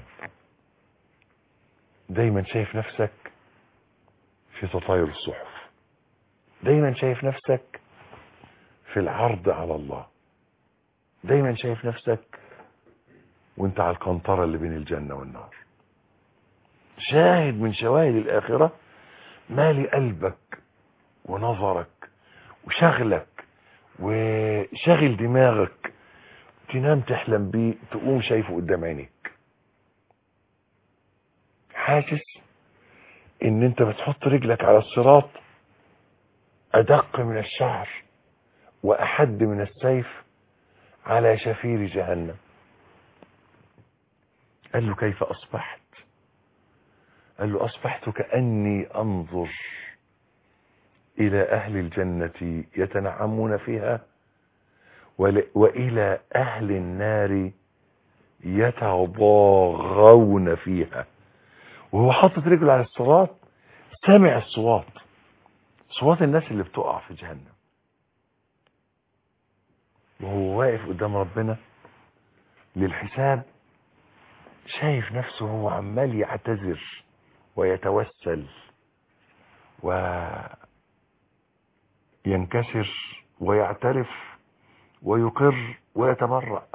دايما شايف نفسك في تطاير الصحف دايما شايف نفسك في العرض على الله دايما شايف نفسك وانت على القنطرة اللي بين الجنة والنار شاهد من شواهد الآخرة مالي قلبك ونظرك وشغلك وشغل دماغك تنام تحلم بيه تقوم شايفه قدام عينيك حاسس ان انت بتحط رجلك على الصراط ادق من الشعر واحد من السيف على شفير جهنم قال له كيف اصبحت قال له اصبحت كاني انظر الى اهل الجنه يتنعمون فيها ول- والى اهل النار يتضاغون فيها وهو حاطط رجله على الصراط سامع الصوات صوات الناس اللي بتقع في جهنم وهو واقف قدام ربنا للحساب شايف نفسه هو عمال يعتذر ويتوسل وينكسر ويعترف ويقر ويتبرأ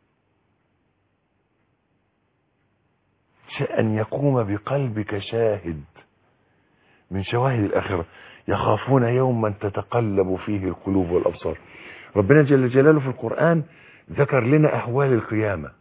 أن يقوم بقلبك شاهد من شواهد الآخرة يخافون يوما تتقلب فيه القلوب والأبصار ربنا جل جلاله في القرآن ذكر لنا أهوال القيامة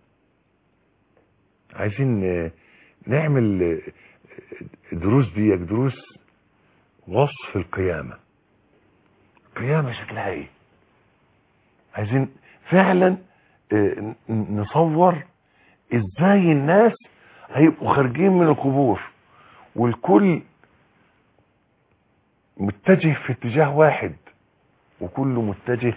عايزين آه، نعمل آه، دروس دي دروس وصف القيامة القيامة شكلها ايه عايزين فعلا آه، ن- نصور ازاي الناس هيبقوا خارجين من القبور والكل متجه في اتجاه واحد وكل متجه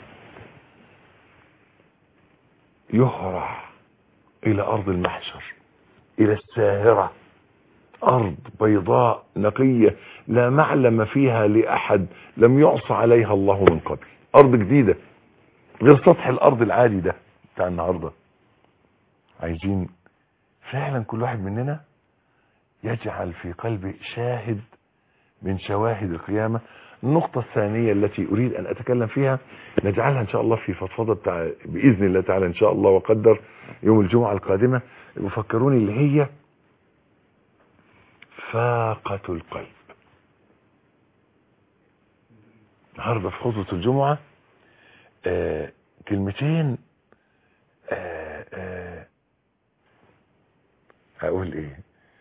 يهرع الى ارض المحشر الى الساهرة ارض بيضاء نقية لا معلم فيها لاحد لم يعص عليها الله من قبل ارض جديدة غير سطح الارض العادي ده بتاع النهاردة عايزين فعلا كل واحد مننا يجعل في قلبه شاهد من شواهد القيامة النقطة الثانية التي أريد أن أتكلم فيها نجعلها إن شاء الله في فضفضة بتاع بإذن الله تعالى إن شاء الله وقدر يوم الجمعة القادمة يفكروني اللي هي فاقة القلب النهارده في خطبة الجمعة آه كلمتين آه آه هقول ايه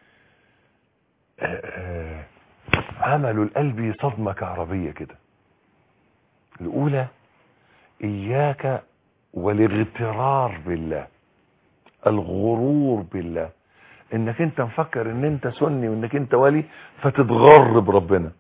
آه آه عملوا القلب صدمة كهربية كده الأولى إياك والاغترار بالله الغرور بالله انك انت مفكر ان انت سني وانك انت ولي فتتغر بربنا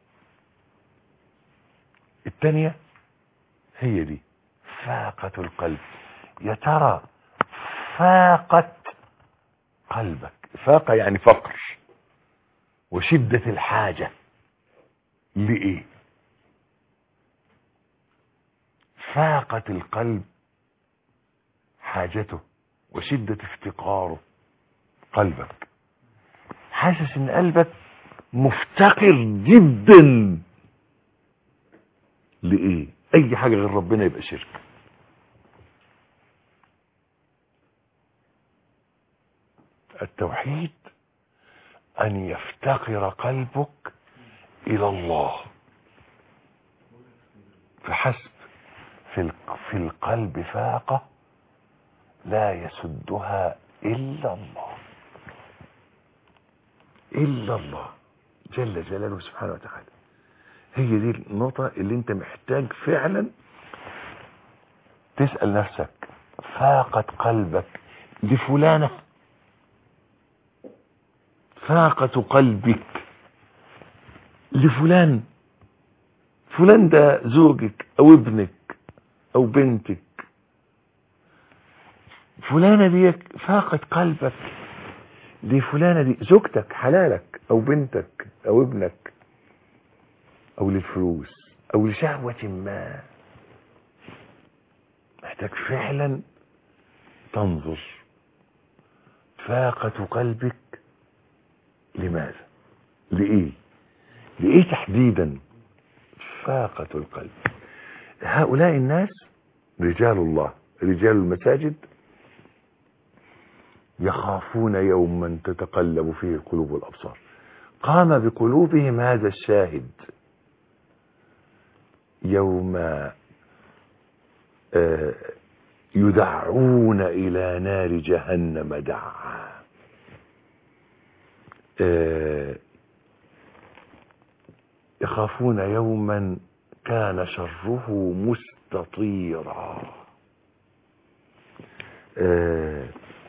التانية هي دي فاقة القلب يا ترى فاقت قلبك فاقة يعني فقر وشدة الحاجة لإيه فاقت القلب حاجته وشدة افتقاره قلبك حاسس ان قلبك مفتقر جدا لإيه اي حاجة غير ربنا يبقى شرك التوحيد ان يفتقر قلبك الى الله فحسب في في القلب فاقة لا يسدها الا الله الا الله جل جلاله سبحانه وتعالى هي دي النقطة اللي انت محتاج فعلا تسأل نفسك فاقت قلبك لفلانة فاقة قلبك لفلان فلان ده زوجك او ابنك او بنتك فلانة دي فاقت قلبك لفلانة دي زوجتك حلالك او بنتك او ابنك او للفلوس او لشهوة ما محتاج فعلا تنظر فاقة قلبك لماذا لإيه لإيه تحديدا فاقة القلب هؤلاء الناس رجال الله رجال المساجد يخافون يوما تتقلب فيه القلوب والأبصار قام بقلوبهم هذا الشاهد يوم آه يدعون إلى نار جهنم دعا آه يخافون يوما كان شره مستطيرا آه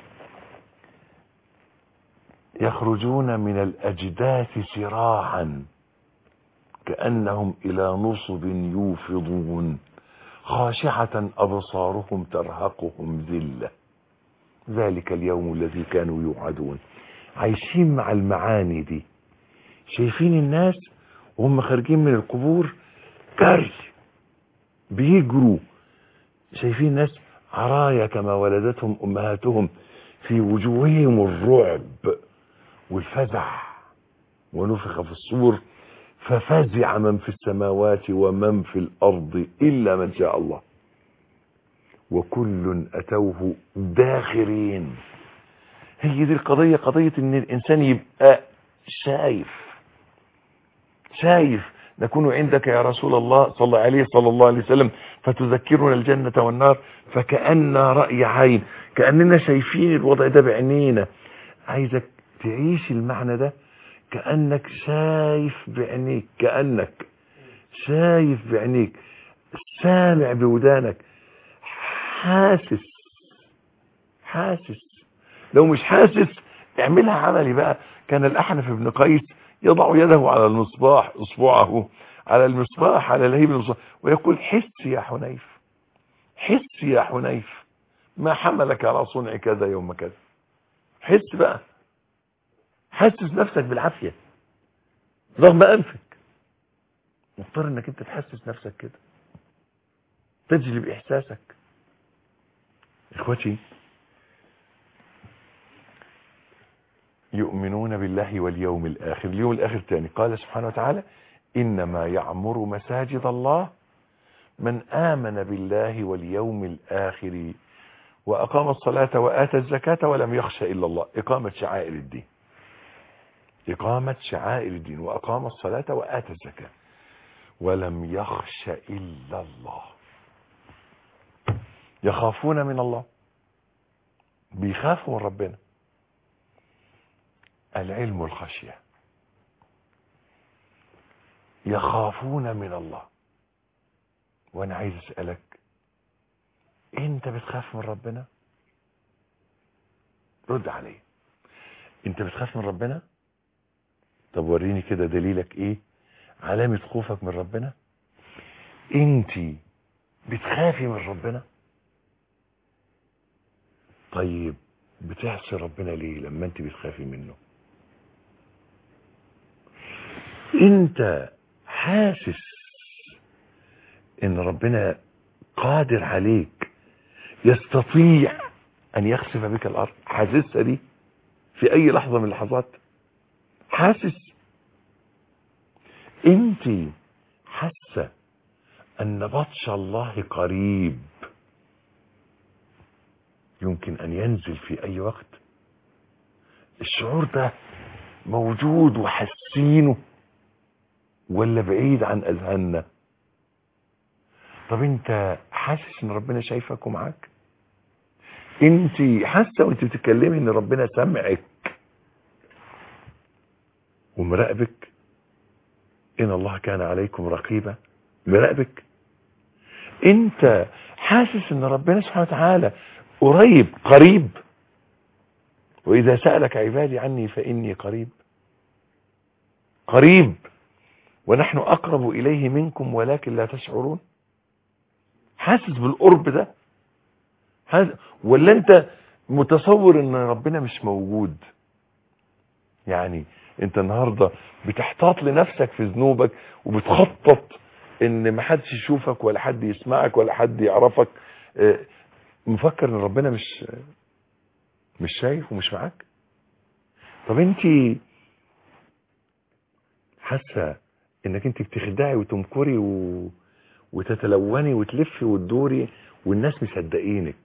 يخرجون من الأجداث سراعا كأنهم إلى نصب يوفضون خاشعة أبصارهم ترهقهم ذلة ذلك اليوم الذي كانوا يوعدون عايشين مع المعاني دي شايفين الناس وهم خارجين من القبور كري بيجروا شايفين الناس عرايا كما ولدتهم أمهاتهم في وجوههم الرعب والفزع ونفخ في الصور ففزع من في السماوات ومن في الأرض إلا من شاء الله وكل أتوه داخرين هي دي القضية قضية ان الانسان يبقى شايف شايف نكون عندك يا رسول الله صلى الله عليه صلى الله عليه وسلم فتذكرنا الجنة والنار فكأن رأي عين كأننا شايفين الوضع ده بعينينا عايزك تعيش المعنى ده كأنك شايف بعينيك كأنك شايف بعينيك سامع بودانك حاسس حاسس لو مش حاسس اعملها عملي بقى كان الأحنف بن قيس يضع يده على المصباح اصبعه على المصباح على لهيب المصباح ويقول حس يا حنيف حس يا حنيف ما حملك على صنع كذا يوم كذا حس بقى حسس نفسك بالعافية رغم أنفك مضطر انك انت تحسس نفسك كده تجلب احساسك اخوتي يؤمنون بالله واليوم الاخر اليوم الاخر تاني قال سبحانه وتعالى انما يعمر مساجد الله من امن بالله واليوم الاخر واقام الصلاة واتى الزكاة ولم يخش الا الله اقامة شعائر الدين اقامة شعائر الدين واقام الصلاة واتى الزكاة ولم يخش إلا الله يخافون من الله بيخافوا من ربنا العلم والخشية يخافون من الله وانا عايز اسألك انت بتخاف من ربنا رد علي انت بتخاف من ربنا طب وريني كده دليلك ايه علامة خوفك من ربنا انت بتخافي من ربنا طيب بتعصي ربنا ليه لما انت بتخافي منه انت حاسس ان ربنا قادر عليك يستطيع ان يخسف بك الارض حاسسها دي في اي لحظة من اللحظات حاسس انت حاسه ان بطش الله قريب يمكن ان ينزل في اي وقت الشعور ده موجود وحاسينه ولا بعيد عن اذهاننا طب انت حاسس ان ربنا شايفك ومعاك انت حاسه وانت بتتكلمي ان ربنا سمعك ومراقبك ان الله كان عليكم رقيبا مراقبك انت حاسس ان ربنا سبحانه وتعالى قريب قريب واذا سألك عبادي عني فاني قريب قريب ونحن اقرب اليه منكم ولكن لا تشعرون حاسس بالقرب ده حاسس ولا انت متصور ان ربنا مش موجود يعني انت النهاردة بتحتاط لنفسك في ذنوبك وبتخطط ان ما حدش يشوفك ولا حد يسمعك ولا حد يعرفك اه، مفكر ان ربنا مش مش شايف ومش معاك طب انت حاسه انك انت بتخدعي وتمكري و... وتتلوني وتلفي وتدوري والناس مصدقينك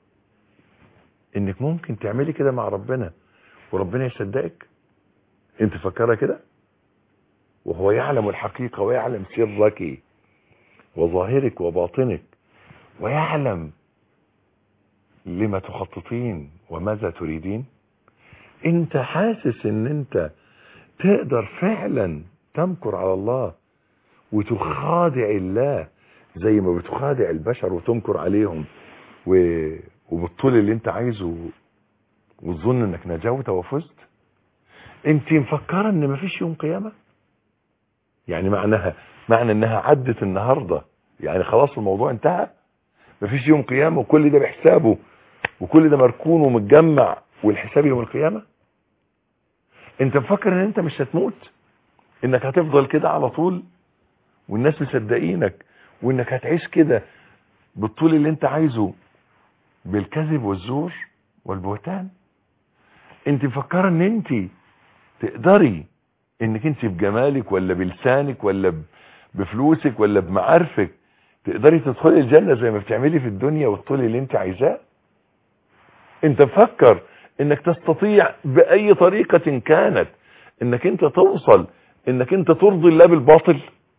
انك ممكن تعملي كده مع ربنا وربنا يصدقك انت فكرها كده وهو يعلم الحقيقة ويعلم سرك وظاهرك وباطنك ويعلم لما تخططين وماذا تريدين انت حاسس ان انت تقدر فعلا تمكر على الله وتخادع الله زي ما بتخادع البشر وتمكر عليهم و... وبالطول اللي انت عايزه وتظن انك نجوت وفزت انت مفكرة ان مفيش يوم قيامة يعني معناها معنى انها عدت النهاردة يعني خلاص الموضوع انتهى مفيش يوم قيامة وكل ده بحسابه وكل ده مركون ومتجمع والحساب يوم القيامة انت مفكر ان انت مش هتموت انك هتفضل كده على طول والناس مصدقينك وانك هتعيش كده بالطول اللي انت عايزه بالكذب والزور والبهتان انت مفكره ان انت تقدري انك انت بجمالك ولا بلسانك ولا ب- بفلوسك ولا بمعارفك تقدري تدخلي الجنة زي ما بتعملي في الدنيا والطول اللي انت عايزاه انت مفكر انك تستطيع باي طريقة كانت انك انت توصل انك انت ترضي الله بالباطل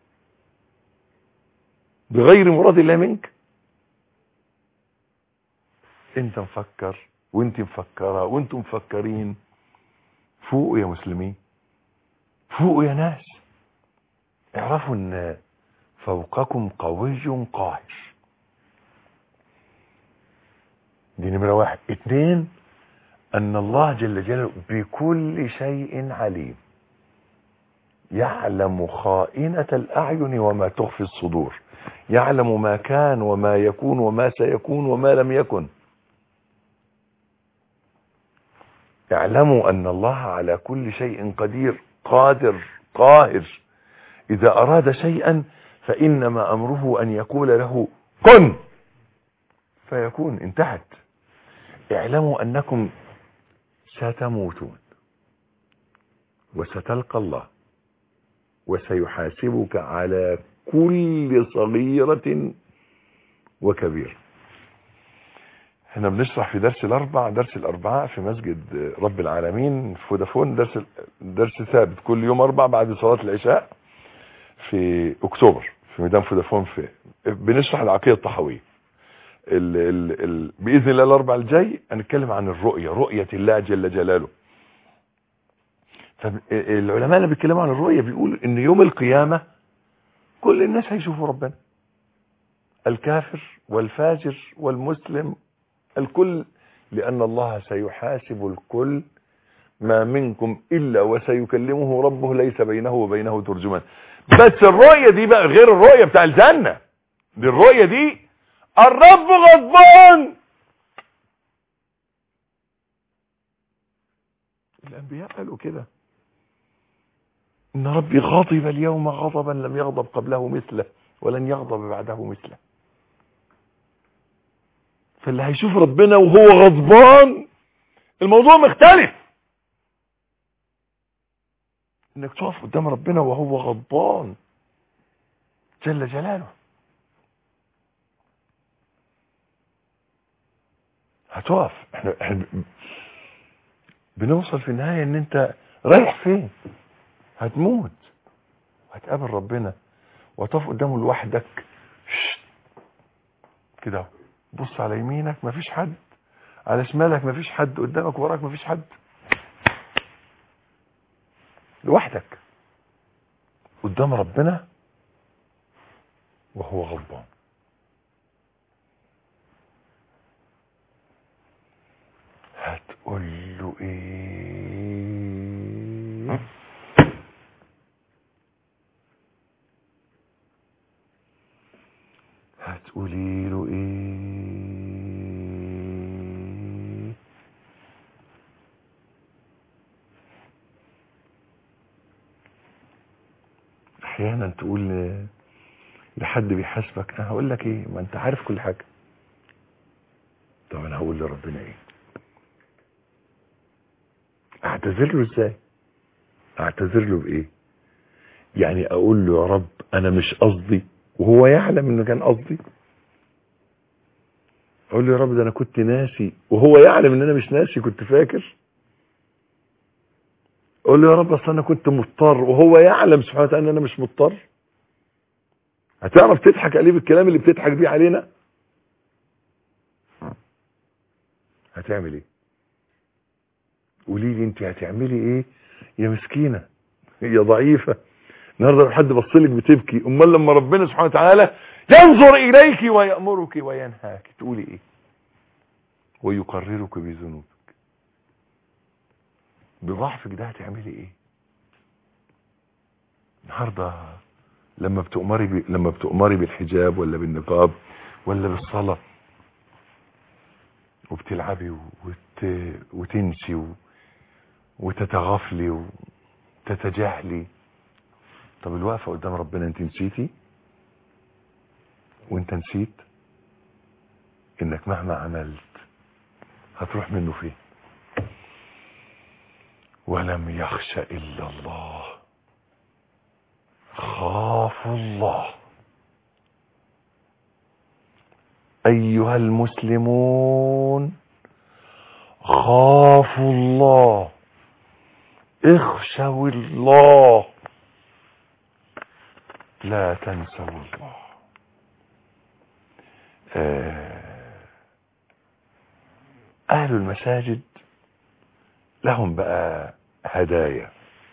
بغير مراد الله منك انت مفكر وانت مفكرة وانتم مفكرين فوقوا يا مسلمين فوقوا يا ناس اعرفوا ان فوقكم قوي قاهر دي نمرة واحد اتنين ان الله جل جلاله بكل شيء عليم يعلم خائنة الأعين وما تخفي الصدور يعلم ما كان وما يكون وما سيكون وما لم يكن اعلموا أن الله على كل شيء قدير قادر قاهر إذا أراد شيئا فإنما أمره أن يقول له كن فيكون انتهت اعلموا أنكم ستموتون وستلقى الله وسيحاسبك على كل صغيرة وكبيرة احنا بنشرح في درس الاربع درس الاربعاء في مسجد رب العالمين في فودافون درس درس ثابت كل يوم اربع بعد صلاة العشاء في اكتوبر في ميدان فودافون في بنشرح العقيدة الطحوية ال ال ال باذن الله الاربع الجاي هنتكلم عن الرؤية رؤية الله جل جلاله فالعلماء اللي بيتكلموا عن الرؤية بيقول ان يوم القيامة كل الناس هيشوفوا ربنا الكافر والفاجر والمسلم الكل لأن الله سيحاسب الكل ما منكم إلا وسيكلمه ربه ليس بينه وبينه ترجمان بس الرؤية دي بقى غير الرؤية بتاع الجنة دي الرؤية دي الرب غضبان الأنبياء قالوا كده إن ربي غضب اليوم غضبا لم يغضب قبله مثله ولن يغضب بعده مثله فاللي هيشوف ربنا وهو غضبان الموضوع مختلف انك تقف قدام ربنا وهو غضبان جل جلاله هتقف احنا, احنا بنوصل في النهاية ان انت رايح فين هتموت هتقابل ربنا وتقف قدامه لوحدك كده اهو بص على يمينك مفيش حد على شمالك مفيش حد قدامك وراك مفيش حد لوحدك قدام ربنا وهو غضبان هتقول له ايه هتقولي له ايه احيانا تقول ل- لحد بيحاسبك انا هقول لك ايه ما انت عارف كل حاجه طب انا هقول لربنا ايه اعتذر له ازاي اعتذر له بايه يعني اقول له يا رب انا مش قصدي وهو يعلم انه كان قصدي اقول له يا رب ده انا كنت ناسي وهو يعلم ان انا مش ناسي كنت فاكر اقول له يا رب اصل انا كنت مضطر وهو يعلم سبحانه وتعالى ان انا مش مضطر هتعرف تضحك عليه بالكلام اللي بتضحك بيه علينا هتعمل ايه قولي لي انت هتعملي ايه يا مسكينه يا ضعيفه النهارده لو حد بص لك بتبكي امال لما ربنا سبحانه وتعالى ينظر اليك ويامرك وينهاك تقولي ايه ويقررك بذنوبك بضعفك ده هتعملي ايه النهارده لما بتؤمري ب... لما بتؤمري بالحجاب ولا بالنقاب ولا بالصلاه وبتلعبي وت... وتنسي و... وتتغافلي وتتجاهلي طب الوقفه قدام ربنا انت نسيتي وانت نسيت انك مهما عملت هتروح منه فين ولم يخش الا الله خافوا الله ايها المسلمون خافوا الله اخشوا الله لا تنسوا الله آه، اهل المساجد لهم بقى هدايا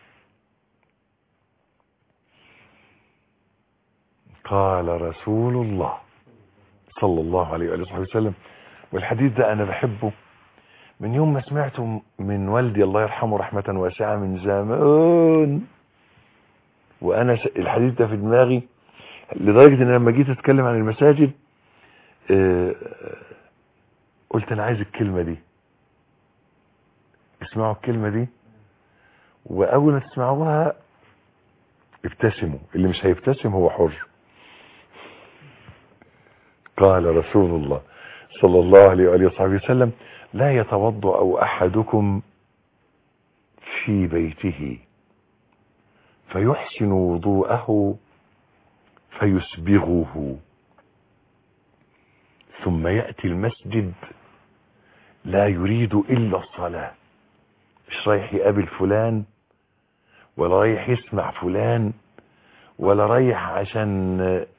قال رسول الله صلى الله عليه وآله وصحبه وسلم والحديث ده أنا بحبه من يوم ما سمعته من والدي الله يرحمه رحمة واسعة من زمان وانا س- الحديث ده في دماغي لدرجة ان لما جيت اتكلم عن المساجد آه، قلت انا عايز الكلمة دي اسمعوا الكلمة دي واول ما تسمعوها ابتسموا اللي مش هيبتسم هو حر قال رسول الله صلى الله عليه وآله وصحبه وسلم لا يتوضأ أحدكم في بيته فيحسن وضوءه فيسبغه ثم يأتي المسجد لا يريد إلا الصلاة مش رايح يقابل فلان ولا رايح يسمع فلان ولا رايح عشان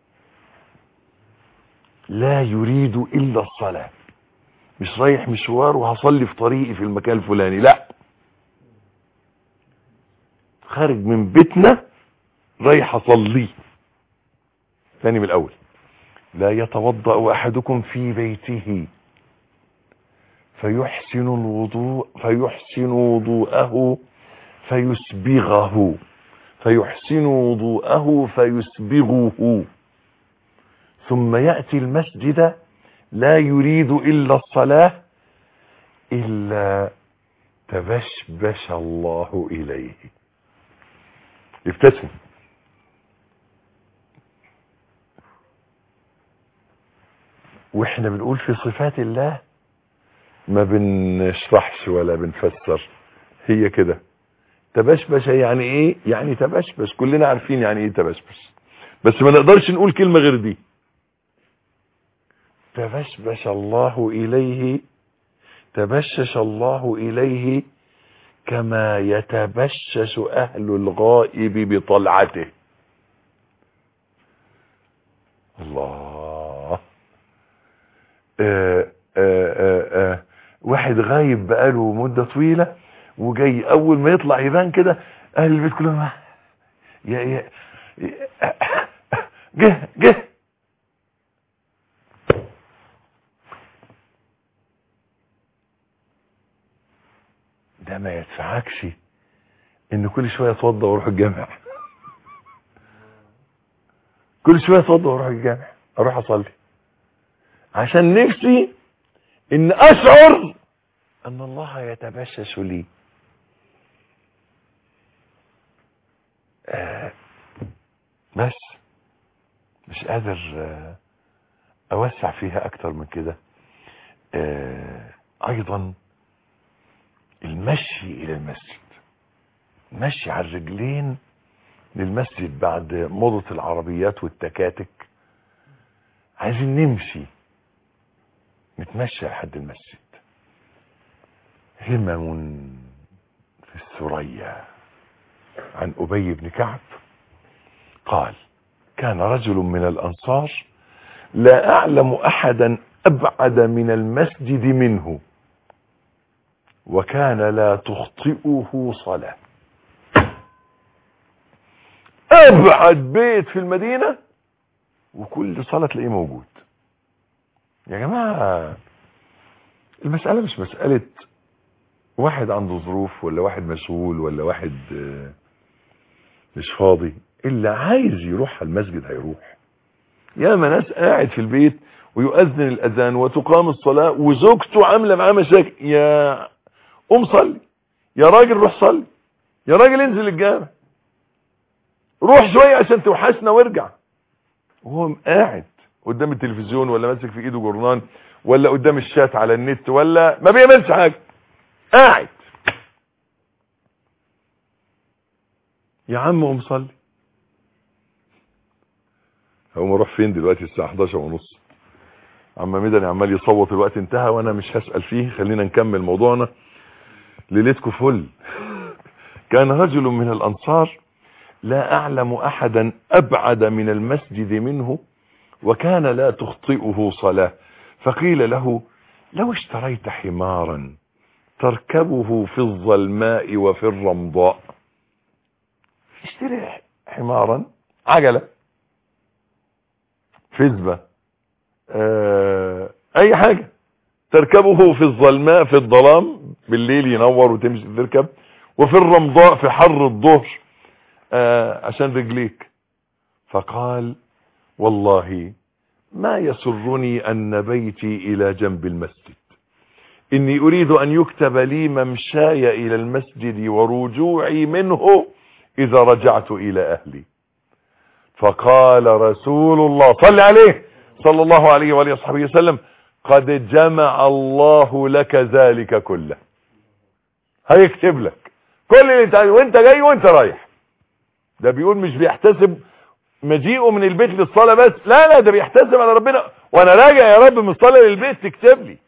لا يريد إلا الصلاة مش رايح مشوار وهصلي في طريقي في المكان الفلاني لا خارج من بيتنا رايح اصلي ثاني من الاول لا يتوضأ احدكم في بيته فيحسن الوضوء فيحسن وضوءه فيسبغه فيحسن وضوءه فيسبغه ثم يأتي المسجد لا يريد إلا الصلاة إلا تبشبش الله إليه ابتسم واحنا بنقول في صفات الله ما بنشرحش ولا بنفسر هي كده تبشبش يعني ايه يعني تبشبش كلنا عارفين يعني ايه تبشبش بس ما نقدرش نقول كلمة غير دي تبشبش الله إليه تبشش الله إليه كما يتبشش أهل الغائب بطلعته الله آه آه آه آه واحد غايب بقاله مدة طويلة وجاي أول ما يطلع يبان كده أهل البيت كلهم يا يا جه جه ده ما يدفعكش ان كل شوية اتوضى واروح الجامع كل شوية اتوضى واروح الجامع اروح اصلي عشان نفسي ان اشعر ان الله يتبشش لي آه بس مش قادر آه اوسع فيها اكتر من كده آه ايضا المشي الى المسجد مشي على الرجلين للمسجد بعد موضة العربيات والتكاتك عايزين نمشي نتمشى لحد المسجد همم في الثريا عن أبي بن كعب قال كان رجل من الأنصار لا أعلم أحدا أبعد من المسجد منه وكان لا تخطئه صلاة أبعد بيت في المدينة وكل صلاة تلاقيه موجود يا جماعة المسألة مش مسألة واحد عنده ظروف ولا واحد مشغول ولا واحد مش فاضي اللي عايز يروح المسجد هيروح ياما ناس قاعد في البيت ويؤذن الأذان وتقام الصلاة وزوجته عاملة معاه مشاكل يا قوم صلي يا راجل روح صلي يا راجل انزل الجامع روح شوية عشان توحشنا وارجع وهو قاعد قدام التلفزيون ولا ماسك في ايده جورنان ولا قدام الشات على النت ولا ما بيعملش حاجة قاعد يا عم قوم صلي هقوم اروح فين دلوقتي الساعة 11 ونص عم مدني عمال يصوت الوقت انتهى وانا مش هسأل فيه خلينا نكمل موضوعنا ليلتكم فل كان رجل من الانصار لا اعلم احدا ابعد من المسجد منه وكان لا تخطئه صلاة فقيل له لو اشتريت حمارا تركبه في الظلماء وفي الرمضاء اشتري حمارا عجلة فزبة اه اي حاجة تركبه في الظلماء في الظلام بالليل ينور وتمشي تركب وفي الرمضاء في حر الظهر آه عشان رجليك فقال والله ما يسرني أن بيتي إلى جنب المسجد إني أريد أن يكتب لي ممشاي إلى المسجد ورجوعي منه إذا رجعت إلى أهلي فقال رسول الله صلى عليه صلى الله عليه وآله وصحبه وسلم قد جمع الله لك ذلك كله هيكتب لك كل اللي انت عايزه وانت جاي وانت رايح ده بيقول مش بيحتسب مجيئه من البيت للصلاة بس لا لا ده بيحتسب على ربنا وانا راجع يا رب من الصلاة للبيت تكتب لي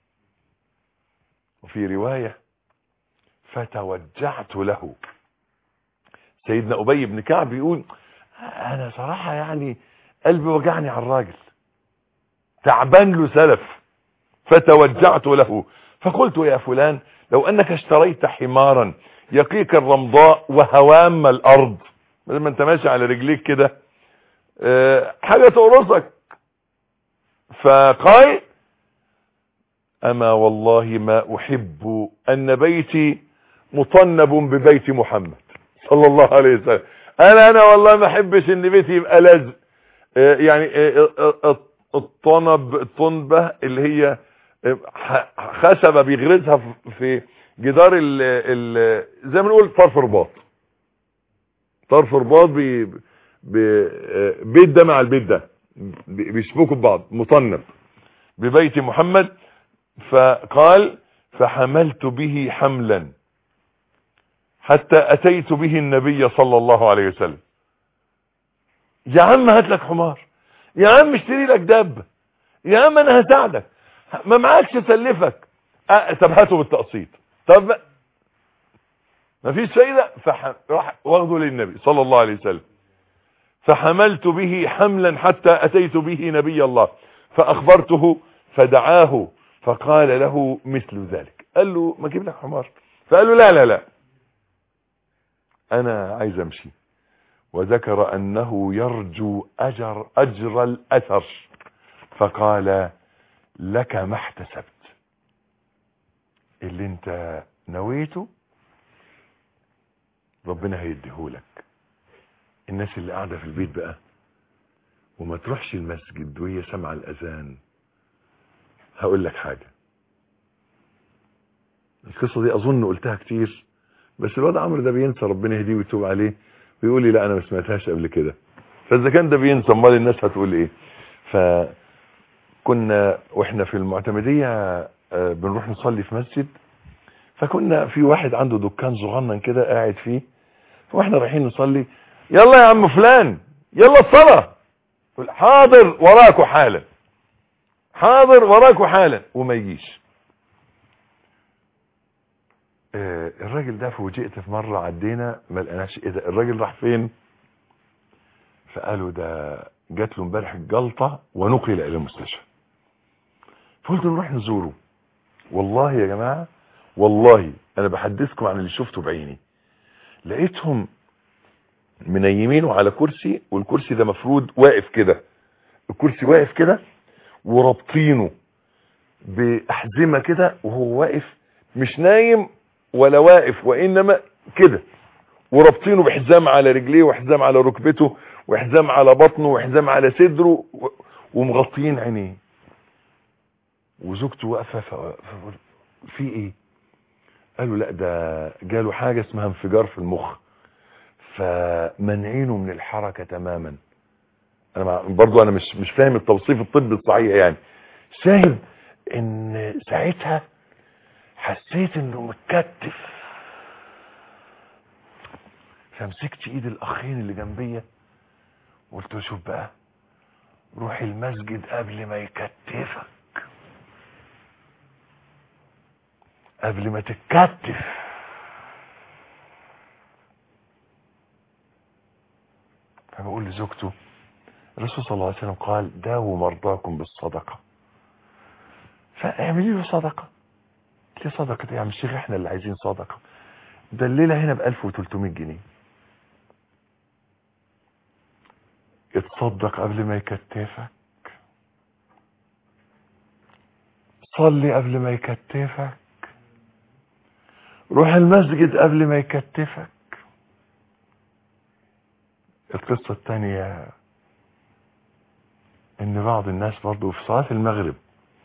وفي رواية فتوجعت له سيدنا أبي بن كعب بيقول انا صراحة يعني قلبي وجعني على الراجل تعبان له سلف فتوجعت له فقلت يا فلان لو انك اشتريت حمارا يقيك الرمضاء وهوام الارض بدل ما انت ماشي على رجليك كده اه حاجة تقرصك فقال اما والله ما احب ان بيتي مطنب ببيت محمد صلى الله عليه وسلم انا انا والله ما احبش ان بيتي يبقى لازق اه يعني اه الطنب الطنبة اللي هي خشبة بيغرزها في جدار ال ال زي ما نقول طرف رباط طرف رباط بي بي بيت ده مع البيت ده بيشبكوا ببعض مطنب ببيت محمد فقال فحملت به حملا حتى اتيت به النبي صلى الله عليه وسلم يا عم هات لك حمار يا عم اشتري لك دابة يا عم انا هساعدك ما معاكش اسلفك أه طب هاته بالتقسيط طب ما فيش فايدة فراح واخده للنبي صلى الله عليه وسلم فحملت به حملا حتى اتيت به نبي الله فاخبرته فدعاه فقال له مثل ذلك قال له ما اجيب لك حمار فقال له لا لا لا انا عايز امشي وذكر انه يرجو اجر اجر الاثر فقال لك ما احتسبت اللي انت نويته ربنا هيديهولك الناس اللي قاعدة في البيت بقى وما تروحش المسجد وهي سمع الاذان هقول لك حاجة القصة دي اظن قلتها كتير بس الواد عمرو ده بينسى ربنا يهديه ويتوب عليه ويقول لي لا انا ما سمعتهاش قبل كده فاذا كان ده بينسى امال الناس هتقول ايه فكنا واحنا في المعتمدية بنروح نصلي في مسجد فكنا في واحد عنده دكان صغنن كده قاعد فيه واحنا رايحين نصلي يلا يا عم فلان يلا الصلاة حاضر وراكوا حالا حاضر وراكوا حالا وما يجيش الراجل ده فوجئت في مرة عدينا ما لقناش ايه ده الراجل راح فين فقالوا ده جات له امبارح الجلطة ونقل الى المستشفى فقلت نروح نزوره والله يا جماعة والله انا بحدثكم عن اللي شفته بعيني لقيتهم منيمينه على كرسي والكرسي ده مفروض واقف كده الكرسي واقف كده ورابطينه باحزمه كده وهو واقف مش نايم ولا واقف وانما كده ورابطينه بحزام على رجليه وحزام على ركبته وحزام على بطنه وحزام على صدره ومغطيين عينيه وزوجته واقفه في ايه قالوا لا ده جاله حاجه اسمها انفجار في المخ فمنعينه من الحركه تماما انا برضو انا مش مش فاهم التوصيف الطبي الصحيح يعني شاهد ان ساعتها حسيت انه متكتف فمسكت ايد الاخين اللي جنبية وقلت له شوف بقى روح المسجد قبل ما يكتفك قبل ما تتكتف فبقول لزوجته الرسول صلى الله عليه وسلم قال داووا مرضاكم بالصدقة فاعملي له صدقة ليه صدقة يا عم الشيخ احنا اللي عايزين صدقة ده الليلة هنا ب 1300 جنيه اتصدق قبل ما يكتفك صلي قبل ما يكتفك روح المسجد قبل ما يكتفك القصة الثانية ان بعض الناس برضو في صلاة المغرب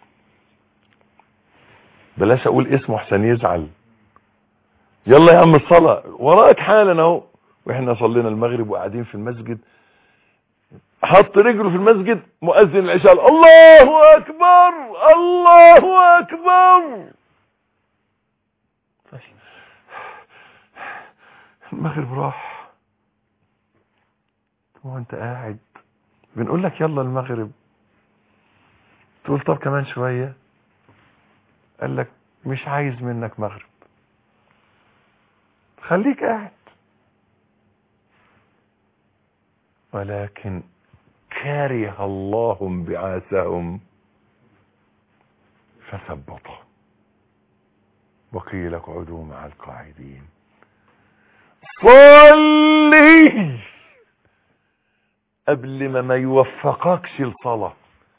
بلاش اقول اسمه احسن يزعل يلا يا عم الصلاة وراك حالا اهو واحنا صلينا المغرب وقاعدين في المسجد حط رجله في المسجد مؤذن العشاء الله اكبر الله اكبر المغرب راح وانت قاعد بنقول لك يلا المغرب تقول طب كمان شوية قال لك مش عايز منك مغرب خليك قاعد ولكن كره الله انبعاثهم فثبطهم وقيل اقعدوا مع القاعدين صلي قبل ما ما يوفقكش الصلاة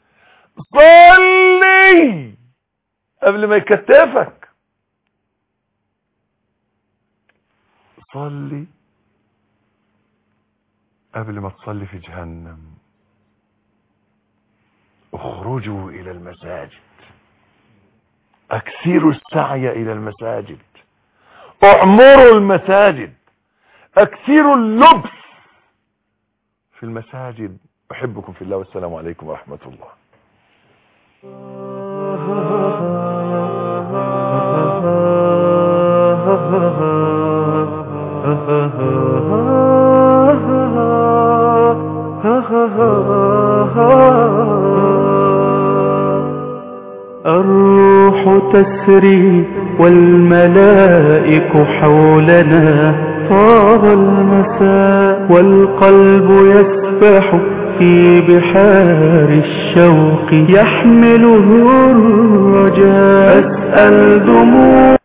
صلي قبل ما يكتفك صلي قبل ما تصلي في جهنم اخرجوا الى المساجد اكثروا السعي الى المساجد اعمروا المساجد اكثروا اللبس في المساجد احبكم في الله والسلام عليكم ورحمة الله الروح تسري والملائك حولنا طاب المساء والقلب يسبح في بحار الشوق يحمله الرجاء أسأل دموع